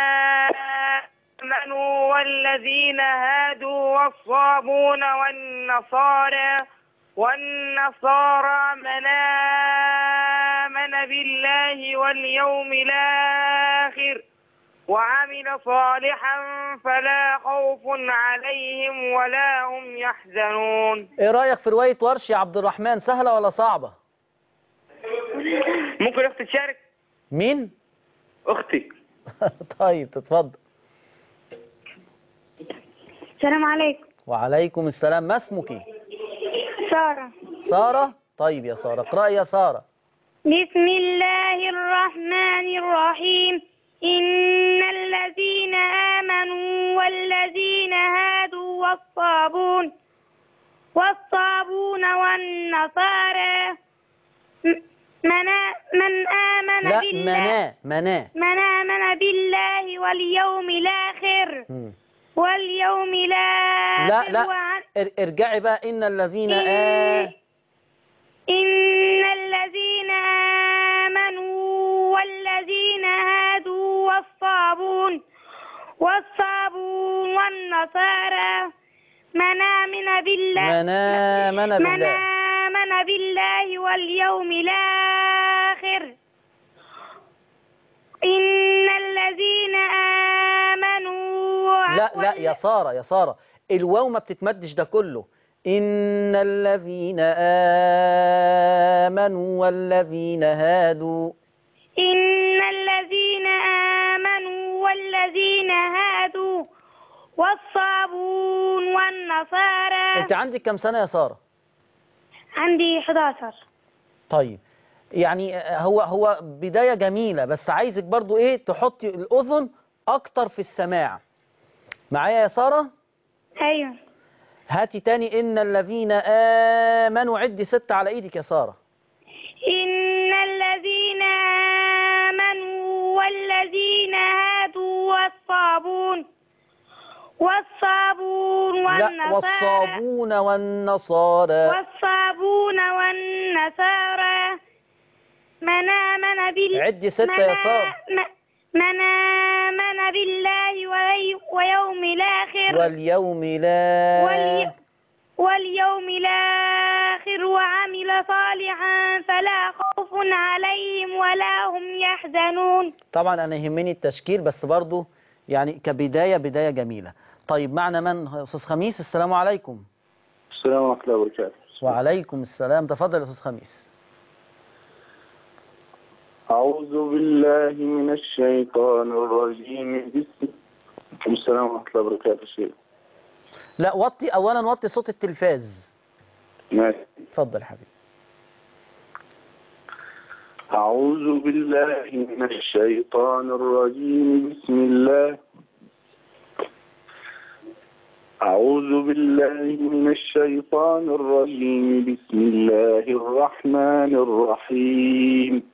آمنوا والذين هادوا والصابون والنصارى والنصارى من آمن بالله واليوم الآخر وعمل صالحا فلا خوف عليهم ولا هم يحزنون ايه رأيك في رواية ورش يا عبد الرحمن سهلة ولا صعبة ممكن أختي تشارك مين أختي طيب تتفضل السلام عليكم وعليكم السلام ما اسمك سارة سارة طيب يا سارة اقرأي يا سارة بسم الله الرحمن الرحيم إن الذين آمنوا والذين هادوا والصابون والصابون والنصارى م- من من آمن لا بالله مناه مناه من آمن بالله واليوم الآخر مم. واليوم الآخر لا لا وعن- ار- ارجعي بقى إن الذين إن- آه إن الذين آمنوا والذين هادوا والصابون والصابون والنصارى من آمن بالله من آمن من بالله آمن بالله واليوم الآخر إن الذين آمنوا لا لا يا سارة يا سارة الواو ما بتتمدش ده كله إن الذين آمنوا والذين هادوا إن الذين آمنوا والذين هادوا والصابون والنصارى أنت عندك كم سنة يا سارة عندي 11 طيب يعني هو هو بداية جميلة بس عايزك برضو إيه تحطي الأذن أكتر في السماع معايا يا سارة أيوة هاتي تاني إن الذين آمنوا عدي ستة على إيدك يا سارة إن الذين آمنوا والذين هادوا والصابون والصابون لا والنصارى والصابون والنصارى والصابون والنصارى من آمن بالله عدي ستة يا سارة من آمن بالله وي- ويوم الآخر واليوم لا والي- واليوم الآخر وعمل صالحا فلا خوف عليهم ولا هم يحزنون طبعا أنا يهمني التشكيل بس برضو يعني كبداية بداية جميلة طيب معنا من أستاذ خميس السلام عليكم السلام ورحمة الله وبركاته وعليكم السلام تفضل يا أستاذ خميس أعوذ بالله من الشيطان الرجيم بسم السلام ورحمة الله وبركاته شيخ لا وطي أولا وطي صوت التلفاز ماشي اتفضل يا حبيبي أعوذ بالله من الشيطان الرجيم بسم الله أعوذ بالله من الشيطان الرجيم بسم الله الرحمن الرحيم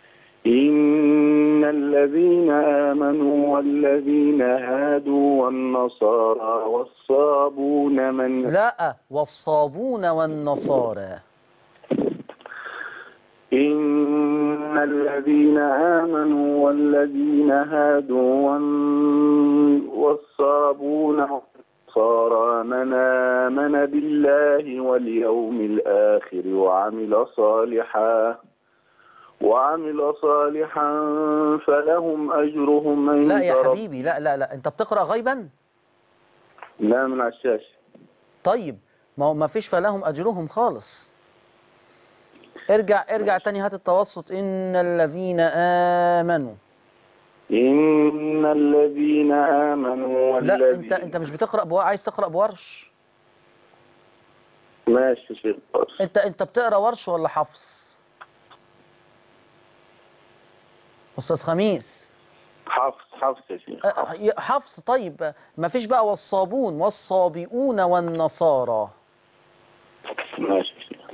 إن الذين آمنوا والذين هادوا والنصارى والصابون من لا والصابون والنصارى إن الذين آمنوا والذين هادوا والن- والصابون والنصارى من آمن بالله واليوم الآخر وعمل صالحا وعمل صالحا فلهم أجرهم عند لا يا رب- حبيبي لا لا لا انت بتقرأ غيبا لا من على الشاشة طيب ما هو ما فيش فلهم أجرهم خالص ارجع ارجع تاني هات التوسط إن الذين آمنوا إن الذين آمنوا لا والذين انت انت مش بتقرأ بو... عايز تقرأ بورش ماشي شيخ خلاص. انت انت بتقرأ ورش ولا حفص أستاذ خميس حفص حفص يا شيخ أه، حفص طيب ما فيش بقى والصابون والصابئون والنصارى ماشي يا شيخ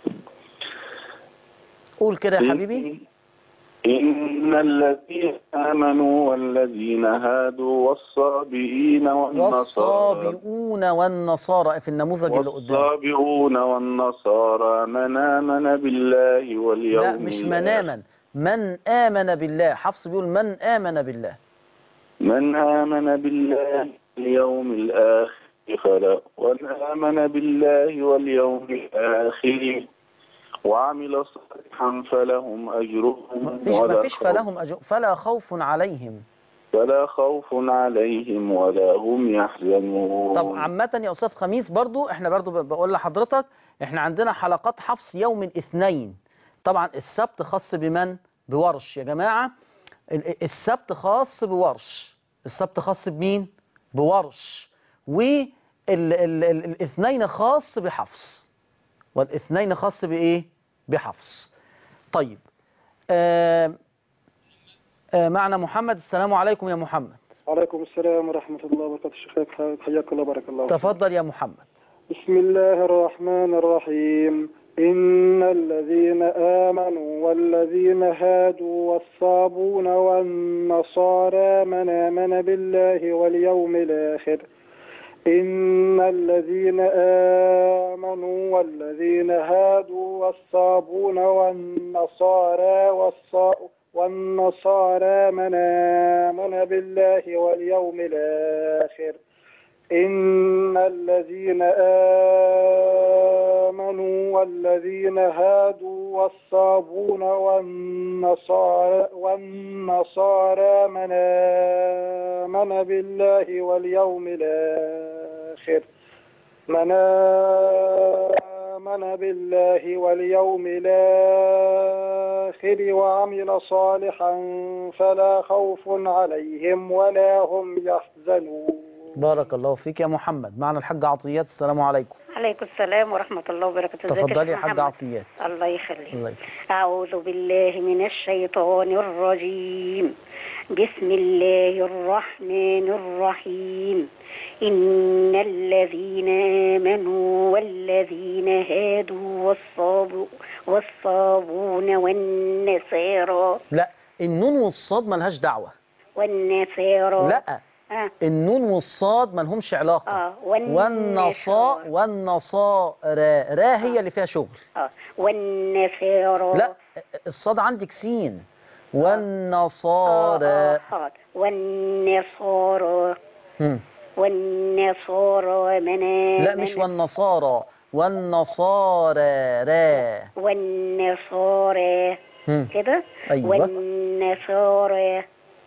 قول كده يا حبيبي إن الذين آمنوا والذين هادوا والصابئين والنصارى والصابئون والنصارى في النموذج اللي قدامك والصابئون والنصارى من آمن بالله واليوم لا مش الآخر. مناما من آمن بالله حفص بيقول من آمن بالله من آمن بالله واليوم الآخر فلا ومن آمن بالله واليوم الآخر وعمل صالحا فلهم أجرهم فيش ما ولا فيش خوف فلهم أجر فلا خوف عليهم فلا خوف عليهم ولا هم يحزنون طب عامة يا أستاذ خميس برضو احنا برضو ب- بقول لحضرتك احنا عندنا حلقات حفص يوم الاثنين طبعا السبت خاص بمن بورش يا جماعة ال- السبت خاص بورش السبت خاص بمين بورش والاثنين خاص بحفص والاثنين خاص بإيه بحفص طيب آه آه معنا محمد السلام عليكم يا محمد وعليكم السلام ورحمة الله وبركاته الشيخ حياك الله بارك الله فيك. تفضل يا محمد بسم الله الرحمن الرحيم إن الذين آمنوا والذين هادوا والصابون والنصارى من آمن بالله واليوم الآخر إن الذين آمنوا والذين هادوا والصابون والنصارى والصا والنصارى من آمن بالله واليوم الآخر إن الذين آمنوا والذين هادوا والصابون والنصارى والنصارى من آمن بالله واليوم الآخر من آمن بالله واليوم الآخر وعمل صالحا فلا خوف عليهم ولا هم يحزنون بارك الله فيك يا محمد معنا الحاج عطيات السلام عليكم عليكم السلام ورحمة الله وبركاته ازيك تفضلي يا شيخ حاج محمد؟ عطيات الله يخليك الله يكرمك. أعوذ بالله من الشيطان الرجيم بسم الله الرحمن الرحيم إن الذين آمنوا والذين هادوا والصاب والصابون والنصارى لا النون والصاد ملهاش دعوة والنصارى لا آه. النون والصاد ملهمش علاقة آه. والنصا والنصارى را هي اللي فيها شغل آه. والنصارى لا الصاد عندك سين والنصارى حاضر والنصارى هم. والنصارى من لا مش والنصارى والنصارى را والنصارى هم. كده أيوة. والنصارى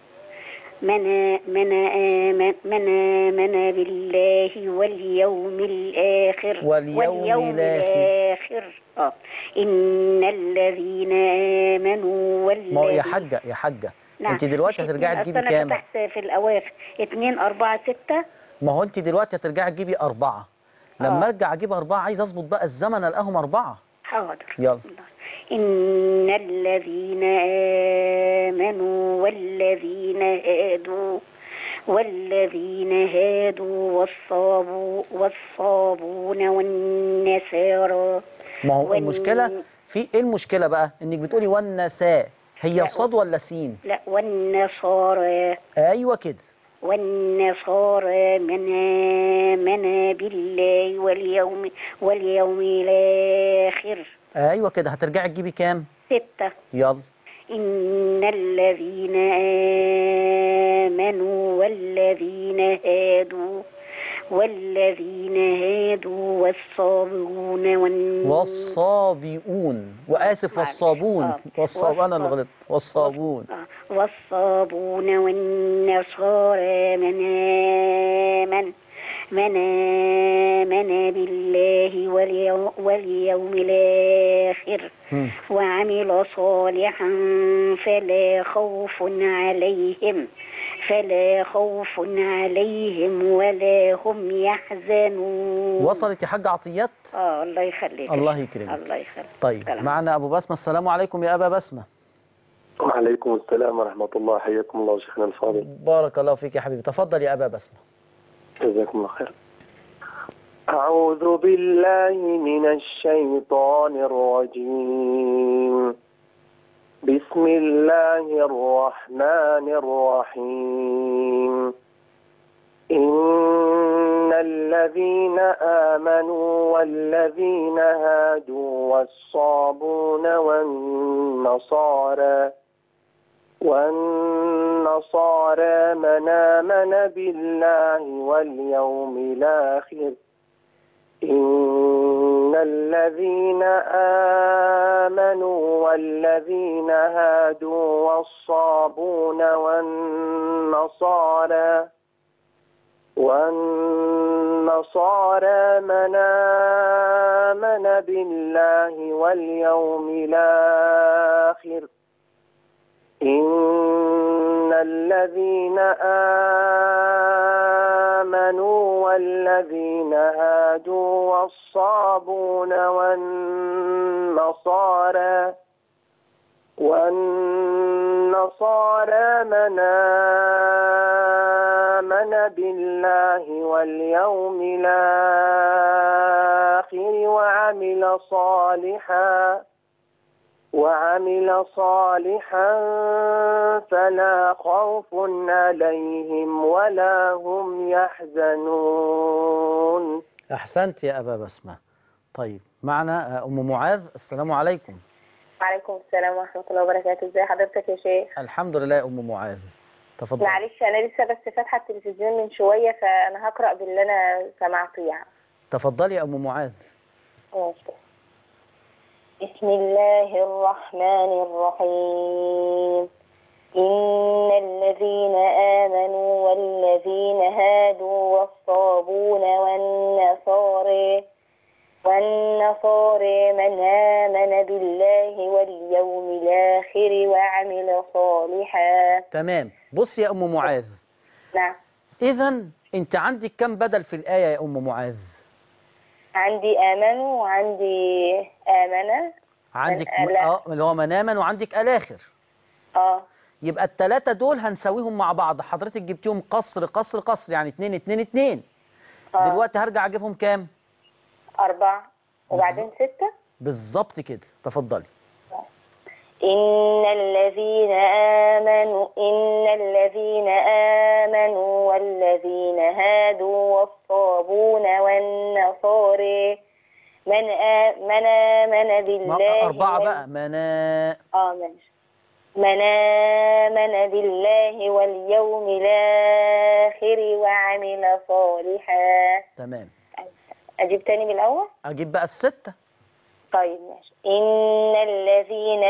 من من آمن من آمن بالله واليوم الآخر واليوم الآخر. الآخر آه. إن الذين آمنوا والذين ما هو يا حاجة يا حاجة انت دلوقتي مش هترجعي اتنين، تجيبي أصل أنا كام فتحت في الأواخر اتنين أربعة ستة ما هو انت دلوقتي هترجعي تجيبي أربعة لما ارجع اجيب أربعة عايز اظبط بقى الزمن الاقيهم أربعة حاضر يلا إن الذين آمنوا والذين هادوا والذين هادوا والصابو والصابون والنسارى ما هو والن- المشكلة في ايه المشكلة بقى انك بتقولي والنساء هي لا، صاد ولا سين لا والنصارى ايوه كده والنصارى من آمن بالله واليوم واليوم الآخر ايوه كده هترجعي تجيبي كام ستة يلا إن الذين آمنوا والذين هادوا والذين هادوا والصابرون والن... والصابئون وآسف والصابون آه. والصاب أنا اللي والصاب- غلطت والصابون آه. والصابون والنصارى من آمن من آمن بالله واليوم, واليوم الآخر مم. وعمل صالحا فلا خوف عليهم فلا خوف عليهم ولا هم يحزنون وصلت يا حاج عطيات اه الله يخليك الله يكرمك. الله يخليك طيب سلام. معنا أبو بسمة السلام عليكم يا أبا بسمة وعليكم السلام ورحمة الله حياكم الله شيخنا الفاضل بارك الله فيك يا حبيبي تفضل يا أبا بسمة جزاكم الله خير أعوذ بالله من الشيطان الرجيم بسم الله الرحمن الرحيم إن الذين آمنوا والذين هادوا والصابون والنصارى والنصارى من آمن بالله واليوم الآخر إن الذين آمنوا والذين هادوا والصابون والنصارى والنصارى من آمن بالله واليوم الآخر إن الذين آمنوا والذين هادوا والصابون والنصارى والنصارى من آمن بالله واليوم الآخر وعمل صالحاً وعمل صالحا فلا خوف عليهم ولا هم يحزنون أحسنت يا أبا بسمة طيب معنا أم معاذ السلام عليكم وعليكم السلام ورحمة الله وبركاته ازي حضرتك يا شيخ الحمد لله يا أم معاذ تفضل معلش أنا لسه بس فاتحة التلفزيون من شوية فأنا هقرأ باللي أنا سمعته يعني تفضلي يا أم معاذ ماشي بسم الله الرحمن الرحيم إن الذين آمنوا والذين هادوا والصابون والنصارى والنصارى من آمن بالله واليوم الآخر وعمل صالحا تمام بص يا أم معاذ نعم إذا أنت عندك كم بدل في الآية يا أم معاذ عندي آمنوا وعندي آمنة عندك من آلاء. اه اللي هو مناما وعندك الاخر اه يبقى الثلاثه دول هنساويهم مع بعض حضرتك جبتيهم قصر قصر قصر يعني اتنين اتنين اتنين آه. دلوقتي هرجع اجيبهم كام أربعة وبعدين ستة بالظبط كده تفضلي إن الذين آمنوا إن الذين آمنوا والذين هادوا والصابون والنصارى من آ... من آمن ما- بالله أربعة وال- بقى منا اه ماشي من آمن بالله واليوم الآخر وعمل صالحا تمام أجيب تاني من الأول أجيب بقى الستة طيب ماشي إن الذين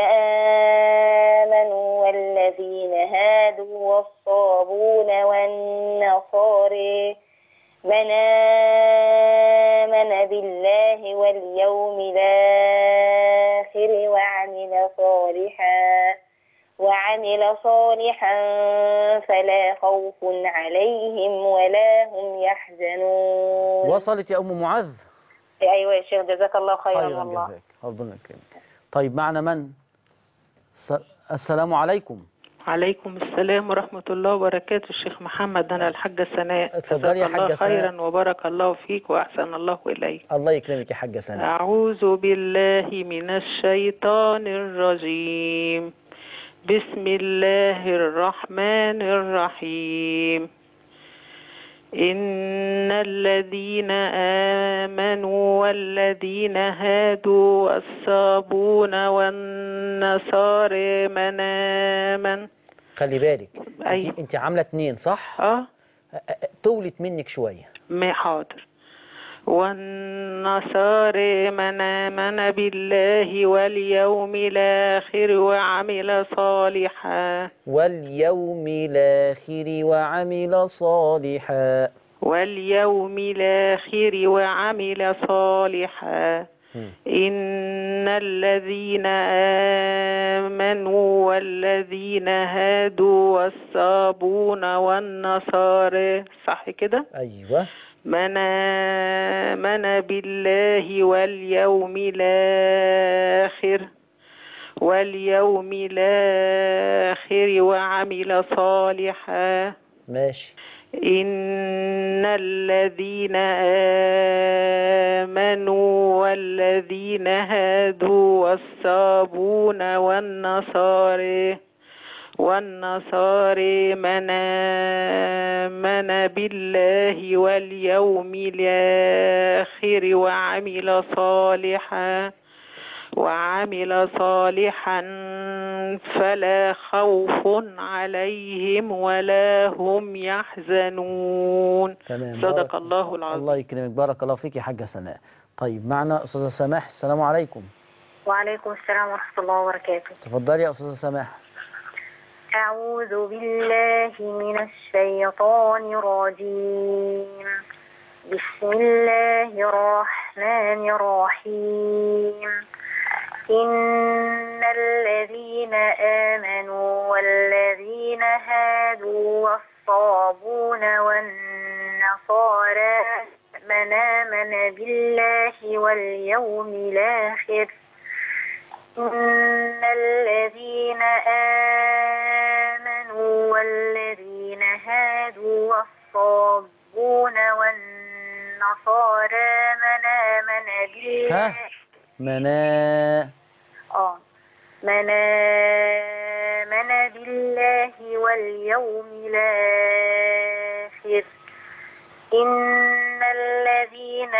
آمنوا والذين هادوا والصابون والنصارى من آمن بالله واليوم الآخر وعمل صالحا وعمل صالحا فلا خوف عليهم ولا هم يحزنون وصلت يا أم معاذ أيوة يا شيخ جزاك الله خيرا خيرا والله جزاك ربنا يكرمك طيب معنا من س- السلام عليكم عليكم السلام ورحمة الله وبركاته الشيخ محمد أنا الحاجة سناء اتفضلي يا جزاك الله حاجة سناء. خيرا وبارك الله فيك وأحسن الله إليك الله يكرمك يا حاجة سناء أعوذ بالله من الشيطان الرجيم بسم الله الرحمن الرحيم إن الذين آمنوا والذين هادوا والصابون والنصارى من آمن خلي بالك أيوة. انت, انت عاملة اتنين صح اه تولت منك شوية ما حاضر والنصارى من آمن بالله واليوم الآخر وعمل صالحا واليوم الآخر وعمل صالحا واليوم الآخر وعمل صالحا إن الذين آمنوا والذين هادوا والصابون والنصارى صح كده أيوة من آمن بالله واليوم الآخر واليوم الآخر وعمل صالحا ماشي إن الذين آمنوا والذين هادوا والصابون والنصارى والنصارى من آمن بالله واليوم الآخر وعمل صالحا وعمل صالحا فلا خوف عليهم ولا هم يحزنون تمام صدق بارك- الله العظيم الله يكرمك بارك الله فيك يا حاجة سناء طيب معنا أستاذة سماح السلام عليكم وعليكم السلام ورحمة الله وبركاته تفضلي يا أستاذة سماح أعوذ بالله من الشيطان الرجيم بسم الله الرحمن الرحيم إن الذين آمنوا والذين هادوا والصابون والنصارى من آمن بالله واليوم الآخر إن الذين آمنوا والذين هادوا والصابون والنصارى من آمن بالله ها منا آه من آمن بالله واليوم الآخر إن الذين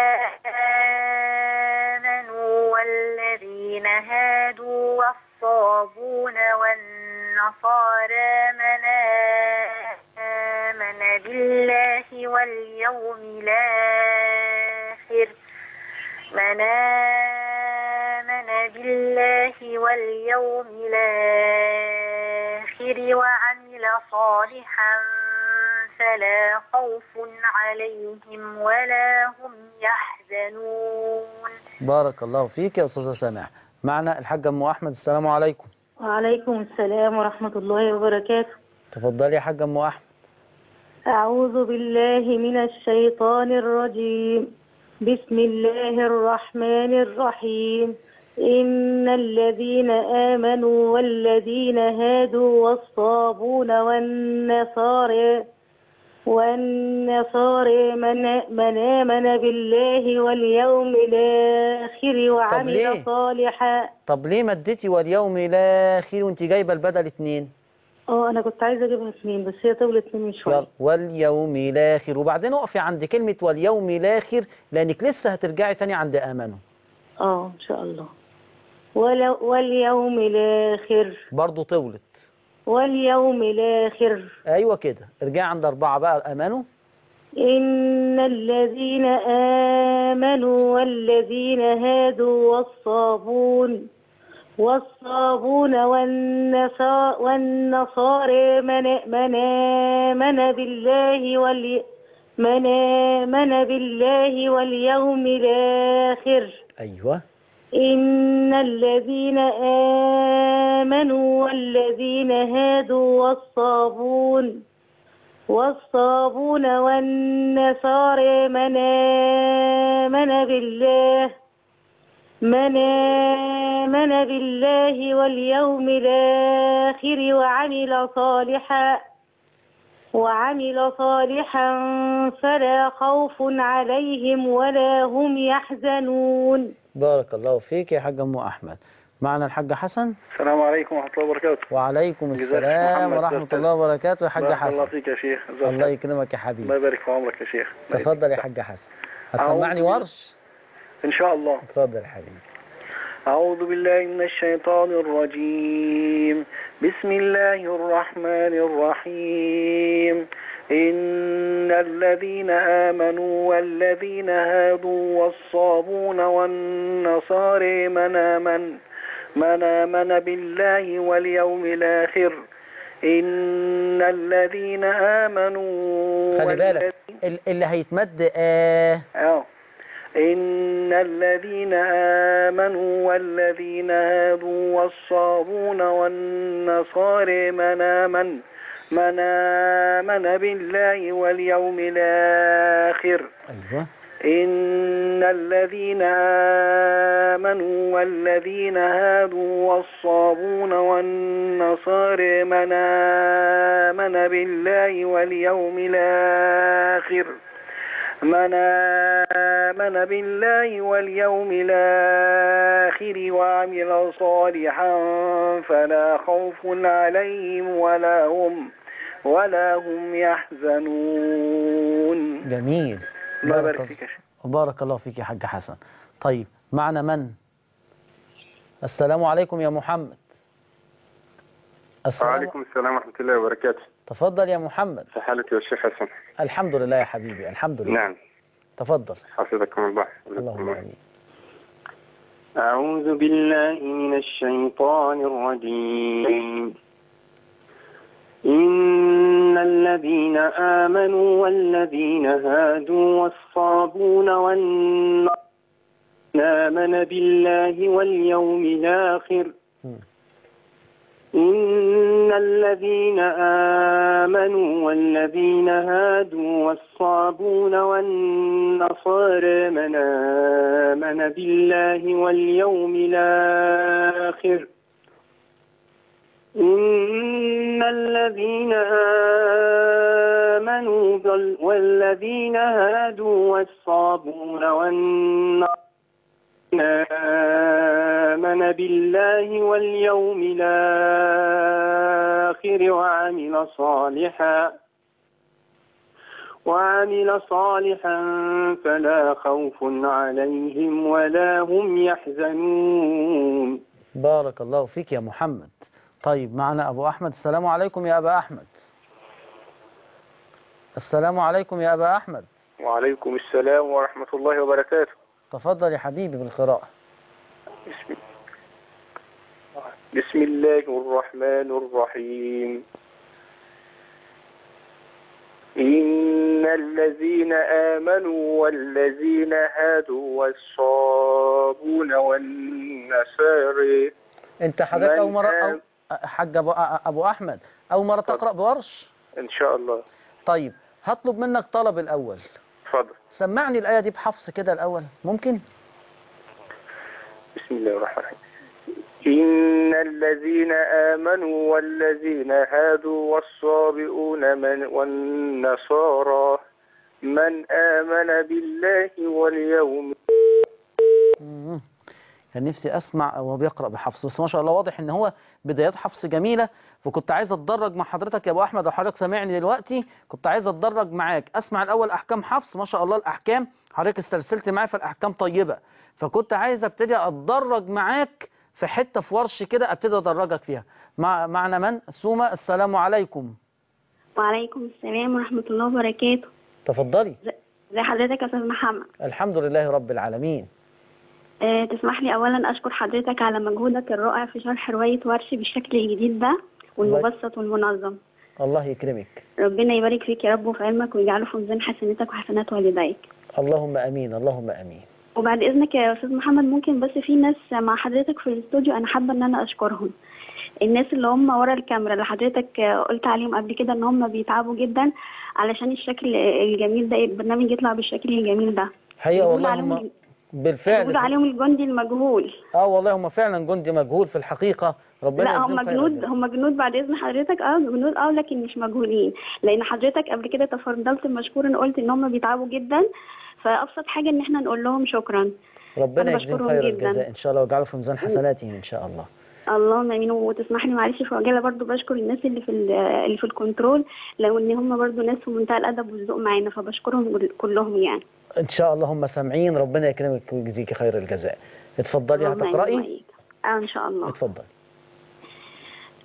آمنوا والذين هادوا والصابون والنصارى من آمن بالله واليوم الآخر من آمن بالله واليوم الآخر وعمل صالحا فلا خوف عليهم ولا هم يحزنون بارك الله فيك يا أستاذة سماح معنا الحاج أم أحمد السلام عليكم وعليكم السلام ورحمة الله وبركاته تفضلي يا حاج أم أحمد أعوذ بالله من الشيطان الرجيم بسم الله الرحمن الرحيم إن الذين آمنوا والذين هادوا والصابون والنصارى والنصارى من, من آمن بالله واليوم الآخر وعمل ليه؟ صالحا طب ليه مدتي واليوم الآخر وانت جايبة البدل اتنين اه أنا كنت عايزة أجيبها اثنين بس هي طولت مني شوية يلا واليوم الآخر وبعدين اقفي عند كلمة واليوم الآخر لأنك لسه هترجعي تاني عند آمنوا اه إن شاء الله ولو واليوم الآخر برضو طولت واليوم الآخر أيوة كده ارجعي عند أربعة بقى آمنوا إن الذين آمنوا والذين هادوا والصابون والصابون والنصا- والنصارى من من آمن بالله والي من آمن بالله واليوم الآخر أيوة إن الذين آمنوا والذين هادوا والصابون والصابون والنصارى من آمن بالله من آمن بالله واليوم الآخر وعمل صالحا وعمل صالحا فلا خوف عليهم ولا هم يحزنون بارك الله فيك يا حاج أم أحمد معنا الحاج حسن السلام عليكم ورحمة الله وبركاته وعليكم جزاك السلام محمد ورحمة أستاذ. الله وبركاته يا حاج بارك الله حسن فيك يا شيخ جزاك الله يكرمك يا الله حبيبي يبارك في عمرك يا شيخ الله تفضل يا حاج حسن أعوذ هتسمعني بالله- ورش إن شاء الله اتفضل يا حبيبي أعوذ بالله من الشيطان الرجيم بسم الله الرحمن الرحيم إن الذين آمنوا والذين هادوا والصابون والنصارى من آمن من آمن بالله واليوم الآخر إن الذين آمنوا خلي بالك ال- اللي هيتمد آه آه. إن الذين آمنوا والذين هادوا والصابون والنصارى من آمن من آمن بالله واليوم الآخر أيوه إن الذين آمنوا والذين هادوا والصابون والنصارى من آمن بالله واليوم الآخر من آمن بالله واليوم الآخر وعمل صالحا فلا خوف عليهم ولا هم ولا هم يحزنون جميل الله بارك يبارك فيك يا شيخ بارك الله فيك يا حاج حسن طيب معنا من السلام عليكم يا محمد السلام وعليكم السلام ورحمة الله وبركاته تفضل يا محمد في حالك يا شيخ حسن الحمد لله يا حبيبي الحمد لله نعم تفضل حفظكم الله اللهم امين أعوذ بالله من الشيطان الرجيم إن الذين آمنوا والذين هادوا والصابون والنصارى آمن بالله واليوم الآخر إن الذين آمنوا والذين هادوا والصابون والنصارى من آمن بالله واليوم الآخر إن الذين آمنوا بال- والذين هادوا والصابون والنصارى آمن بالله واليوم الآخر وعمل صالحا وعمل صالحا فلا خوف عليهم ولا هم يحزنون بارك الله فيك يا محمد طيب معنا أبو أحمد السلام عليكم يا أبا أحمد السلام عليكم يا أبا أحمد وعليكم السلام ورحمة الله وبركاته تفضل يا حبيبي بالقراءة بسم, بسم الله الرحمن الرحيم إن الذين آمنوا والذين هادوا والصابون والنصارى أنت حضرتك من أول مرة أو آم- حاج أبو, أبو أحمد أول مرة تقرأ بورش إن شاء الله طيب هطلب منك طلب الأول اتفضل سمعني الآية دي بحفص كده الأول ممكن بسم الله الرحمن الرحيم إن الذين آمنوا والذين هادوا والصابئون من والنصارى من آمن بالله واليوم مم. كان نفسي اسمع وهو بيقرا بحفص بس ما شاء الله واضح ان هو بدايات حفص جميله فكنت عايز اتدرج مع حضرتك يا ابو احمد لو حضرتك سامعني دلوقتي كنت عايز اتدرج معاك اسمع الاول احكام حفص ما شاء الله الاحكام حضرتك استرسلت معايا في الاحكام طيبه فكنت عايز ابتدي اتدرج معاك في حته في ورش كده ابتدي ادرجك فيها مع معنا من سومه السلام عليكم وعليكم السلام ورحمة الله وبركاته تفضلي زي حضرتك يا أستاذ محمد الحمد لله رب العالمين أه تسمح لي أولا أشكر حضرتك على مجهودك الرائع في شرح رواية ورش بالشكل الجديد ده والمبسط والمنظم الله يكرمك ربنا يبارك فيك يا رب وفي علمك ويجعله في ميزان حسناتك وحسنات والديك اللهم امين اللهم امين وبعد إذنك يا أستاذ محمد ممكن بس في ناس مع حضرتك في الاستوديو أنا حابة إن أنا أشكرهم الناس اللي هم ورا الكاميرا اللي حضرتك قلت عليهم قبل كده إن هم بيتعبوا جدا علشان الشكل الجميل ده البرنامج يطلع بالشكل الجميل ده حقيقه بيقول والله عليهم هم بالفعل بيقولوا عليهم الجندي المجهول اه والله هم فعلا جندي مجهول في الحقيقه ربنا لا يجزيهم هم خير جنود الجزاء. هم جنود بعد اذن حضرتك اه جنود اه لكن مش مجهولين لان حضرتك قبل كده تفضلت مشكورا قلت ان هم بيتعبوا جدا فابسط حاجه ان احنا نقول لهم شكرا ربنا أنا يجزيهم بشكرهم خير جداً. الجزاء ان شاء الله ويجعله في ميزان حسناتهم ان شاء الله اللهم امين وتسمح لي معلش في عجاله برضو بشكر الناس اللي في ال- اللي في الكنترول لو ان هم برضو ناس في منتهى الادب والذوق معانا فبشكرهم كلهم يعني ان شاء الله هم سامعين ربنا يكرمك ويجزيك خير الجزاء اتفضلي اللهم آمين هتقراي وإياك. اه ان شاء الله اتفضلي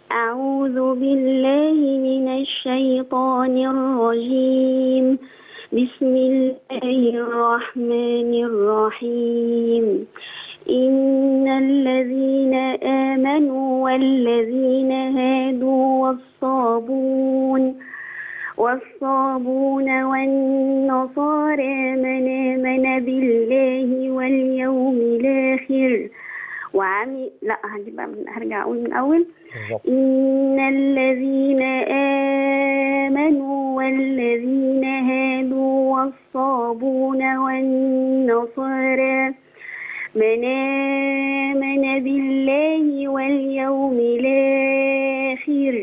أعوذ بالله من الشيطان الرجيم بسم الله الرحمن الرحيم إن الذين آمنوا والذين هادوا والصابون والصابون والنصارى من آمن بالله واليوم الآخر وعمل لا هجيب من هرجع أقول من أول إن الذين آمنوا والذين هادوا والصابون والنصارى من آمن بالله واليوم الآخر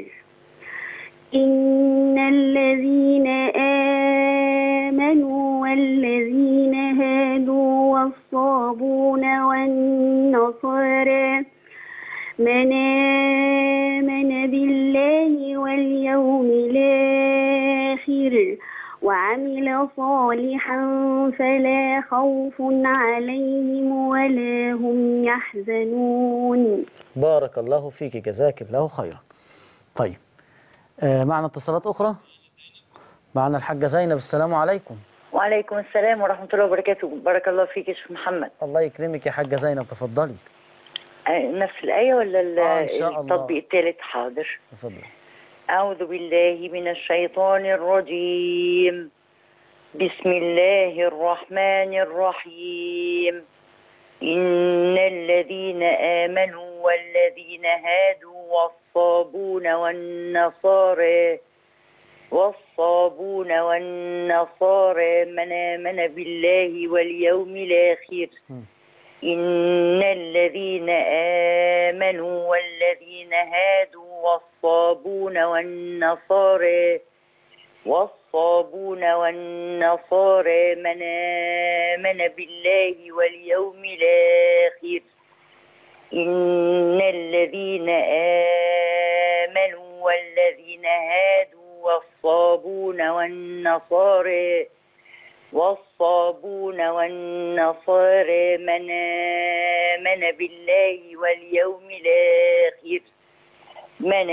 إن الذين آمنوا والذين هادوا والصابون والنصارى من آمن بالله واليوم الآخر وعمل صالحا فلا خوف عليهم ولا هم يحزنون بارك الله فيك جزاك الله خيرا طيب آه معنا اتصالات أخرى معنا الحاجة زينب السلام عليكم وعليكم السلام ورحمة الله وبركاته بارك الله فيك يا شيخ محمد الله يكرمك يا حاجة زينب تفضلي آه، نفس الآية ولا ال- آه، إن شاء الله. التطبيق الثالث حاضر تفضلي أعوذ بالله من الشيطان الرجيم بسم الله الرحمن الرحيم إن الذين آمنوا والذين هادوا والصابون والنصارى والصابون والنصارى من آمن بالله واليوم الآخر إن الذين آمنوا والذين هادوا والصابون والنصارى والصابون والنصارى من آمن بالله واليوم الآخر إن الذين آمنوا والذين هادوا والصابون والنصارى والصابون والنصارى من آمن بالله واليوم الآخر من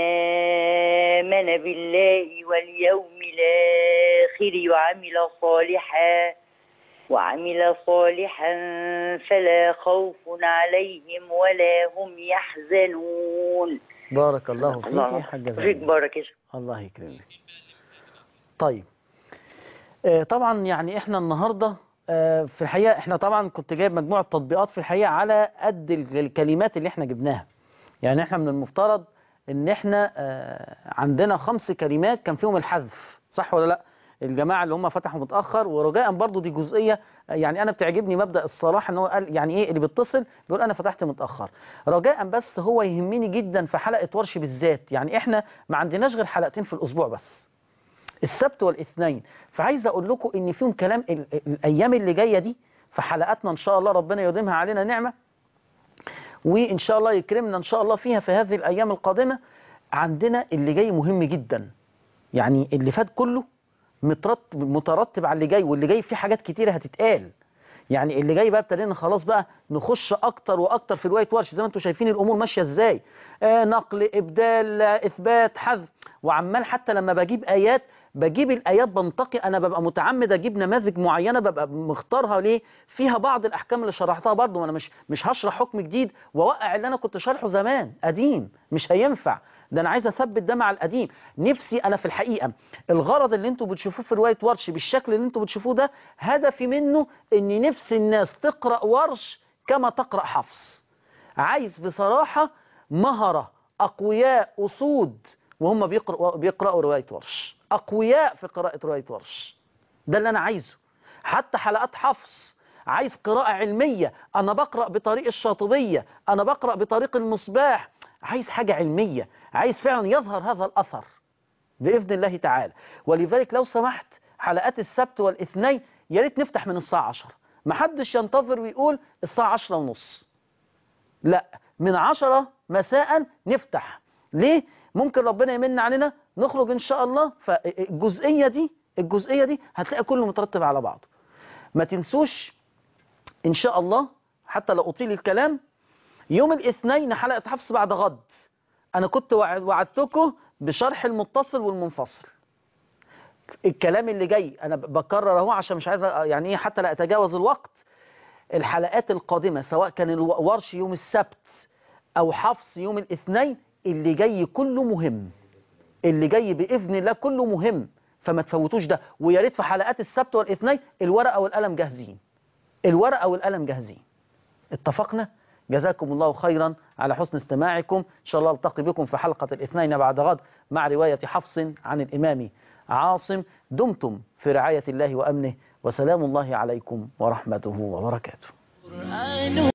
آمن بالله واليوم الآخر وعمل صالحا وعمل صالحا فلا خوف عليهم ولا هم يحزنون بارك الله فيك الله يا حاجة فيك زينب بارك يا شيخ. الله يكرمك طيب آه، طبعا يعني احنا النهارده آه، في الحقيقه احنا طبعا كنت جايب مجموعه تطبيقات في الحقيقه على قد ال- الكلمات اللي احنا جبناها يعني احنا من المفترض ان احنا آه، عندنا خمس كلمات كان فيهم الحذف صح ولا لا الجماعه اللي هم فتحوا متاخر ورجاء برضو دي جزئيه آه، يعني انا بتعجبني مبدا الصراحه ان هو قال يعني ايه اللي بيتصل بيقول انا فتحت متاخر رجاء بس هو يهمني جدا في حلقه ورش بالذات يعني احنا ما عندناش غير حلقتين في الاسبوع بس السبت والاثنين فعايز اقول لكم ان فيهم كلام ال- ال- الايام اللي جايه دي في حلقاتنا ان شاء الله ربنا يديمها علينا نعمه وان شاء الله يكرمنا ان شاء الله فيها في هذه الايام القادمه عندنا اللي جاي مهم جدا يعني اللي فات كله مترتب مترتب على اللي جاي واللي جاي فيه حاجات كتيره هتتقال يعني اللي جاي بقى ابتدينا خلاص بقى نخش اكتر واكتر في الوايت ورش زي ما انتم شايفين الامور ماشيه ازاي آه نقل ابدال آه، اثبات حذف وعمال حتى لما بجيب ايات بجيب الايات بنتقي انا ببقى متعمد اجيب نماذج معينه ببقى مختارها ليه فيها بعض الاحكام اللي شرحتها برضو وانا مش مش هشرح حكم جديد واوقع اللي انا كنت شارحه زمان قديم مش هينفع ده انا عايز اثبت ده مع القديم نفسي انا في الحقيقه الغرض اللي انتوا بتشوفوه في روايه ورش بالشكل اللي انتوا بتشوفوه ده هدفي منه ان نفس الناس تقرا ورش كما تقرا حفص عايز بصراحه مهره اقوياء اسود وهم بيقرأوا, بيقرأوا رواية ورش أقوياء في قراءة رواية ورش ده اللي أنا عايزه حتى حلقات حفص عايز قراءة علمية أنا بقرأ بطريق الشاطبية أنا بقرأ بطريق المصباح عايز حاجة علمية عايز فعلا يظهر هذا الأثر بإذن الله تعالى ولذلك لو سمحت حلقات السبت والاثنين يا ريت نفتح من الساعة 10 محدش ينتظر ويقول الساعة 10 ونص لا من 10 مساء نفتح ليه ممكن ربنا يمن علينا نخرج ان شاء الله فالجزئيه دي الجزئيه دي هتلاقي كله مترتب على بعضه ما تنسوش ان شاء الله حتى لو اطيل الكلام يوم الاثنين حلقه حفص بعد غد أنا كنت وع- وعدتكم بشرح المتصل والمنفصل الكلام اللي جاي أنا ب- بكرر أهو عشان مش عايز أ- يعني إيه حتى لا أتجاوز الوقت الحلقات القادمة سواء كان الورش يوم السبت أو حفص يوم الاثنين اللي جاي كله مهم اللي جاي بإذن الله كله مهم فما تفوتوش ده ويا ريت في حلقات السبت والاثنين الورقة والقلم جاهزين الورقة والقلم جاهزين اتفقنا جزاكم الله خيرا على حسن استماعكم إن شاء الله التقي بكم في حلقة الاثنين بعد غد مع رواية حفص عن الإمام عاصم دمتم في رعاية الله وأمنه وسلام الله عليكم ورحمته وبركاته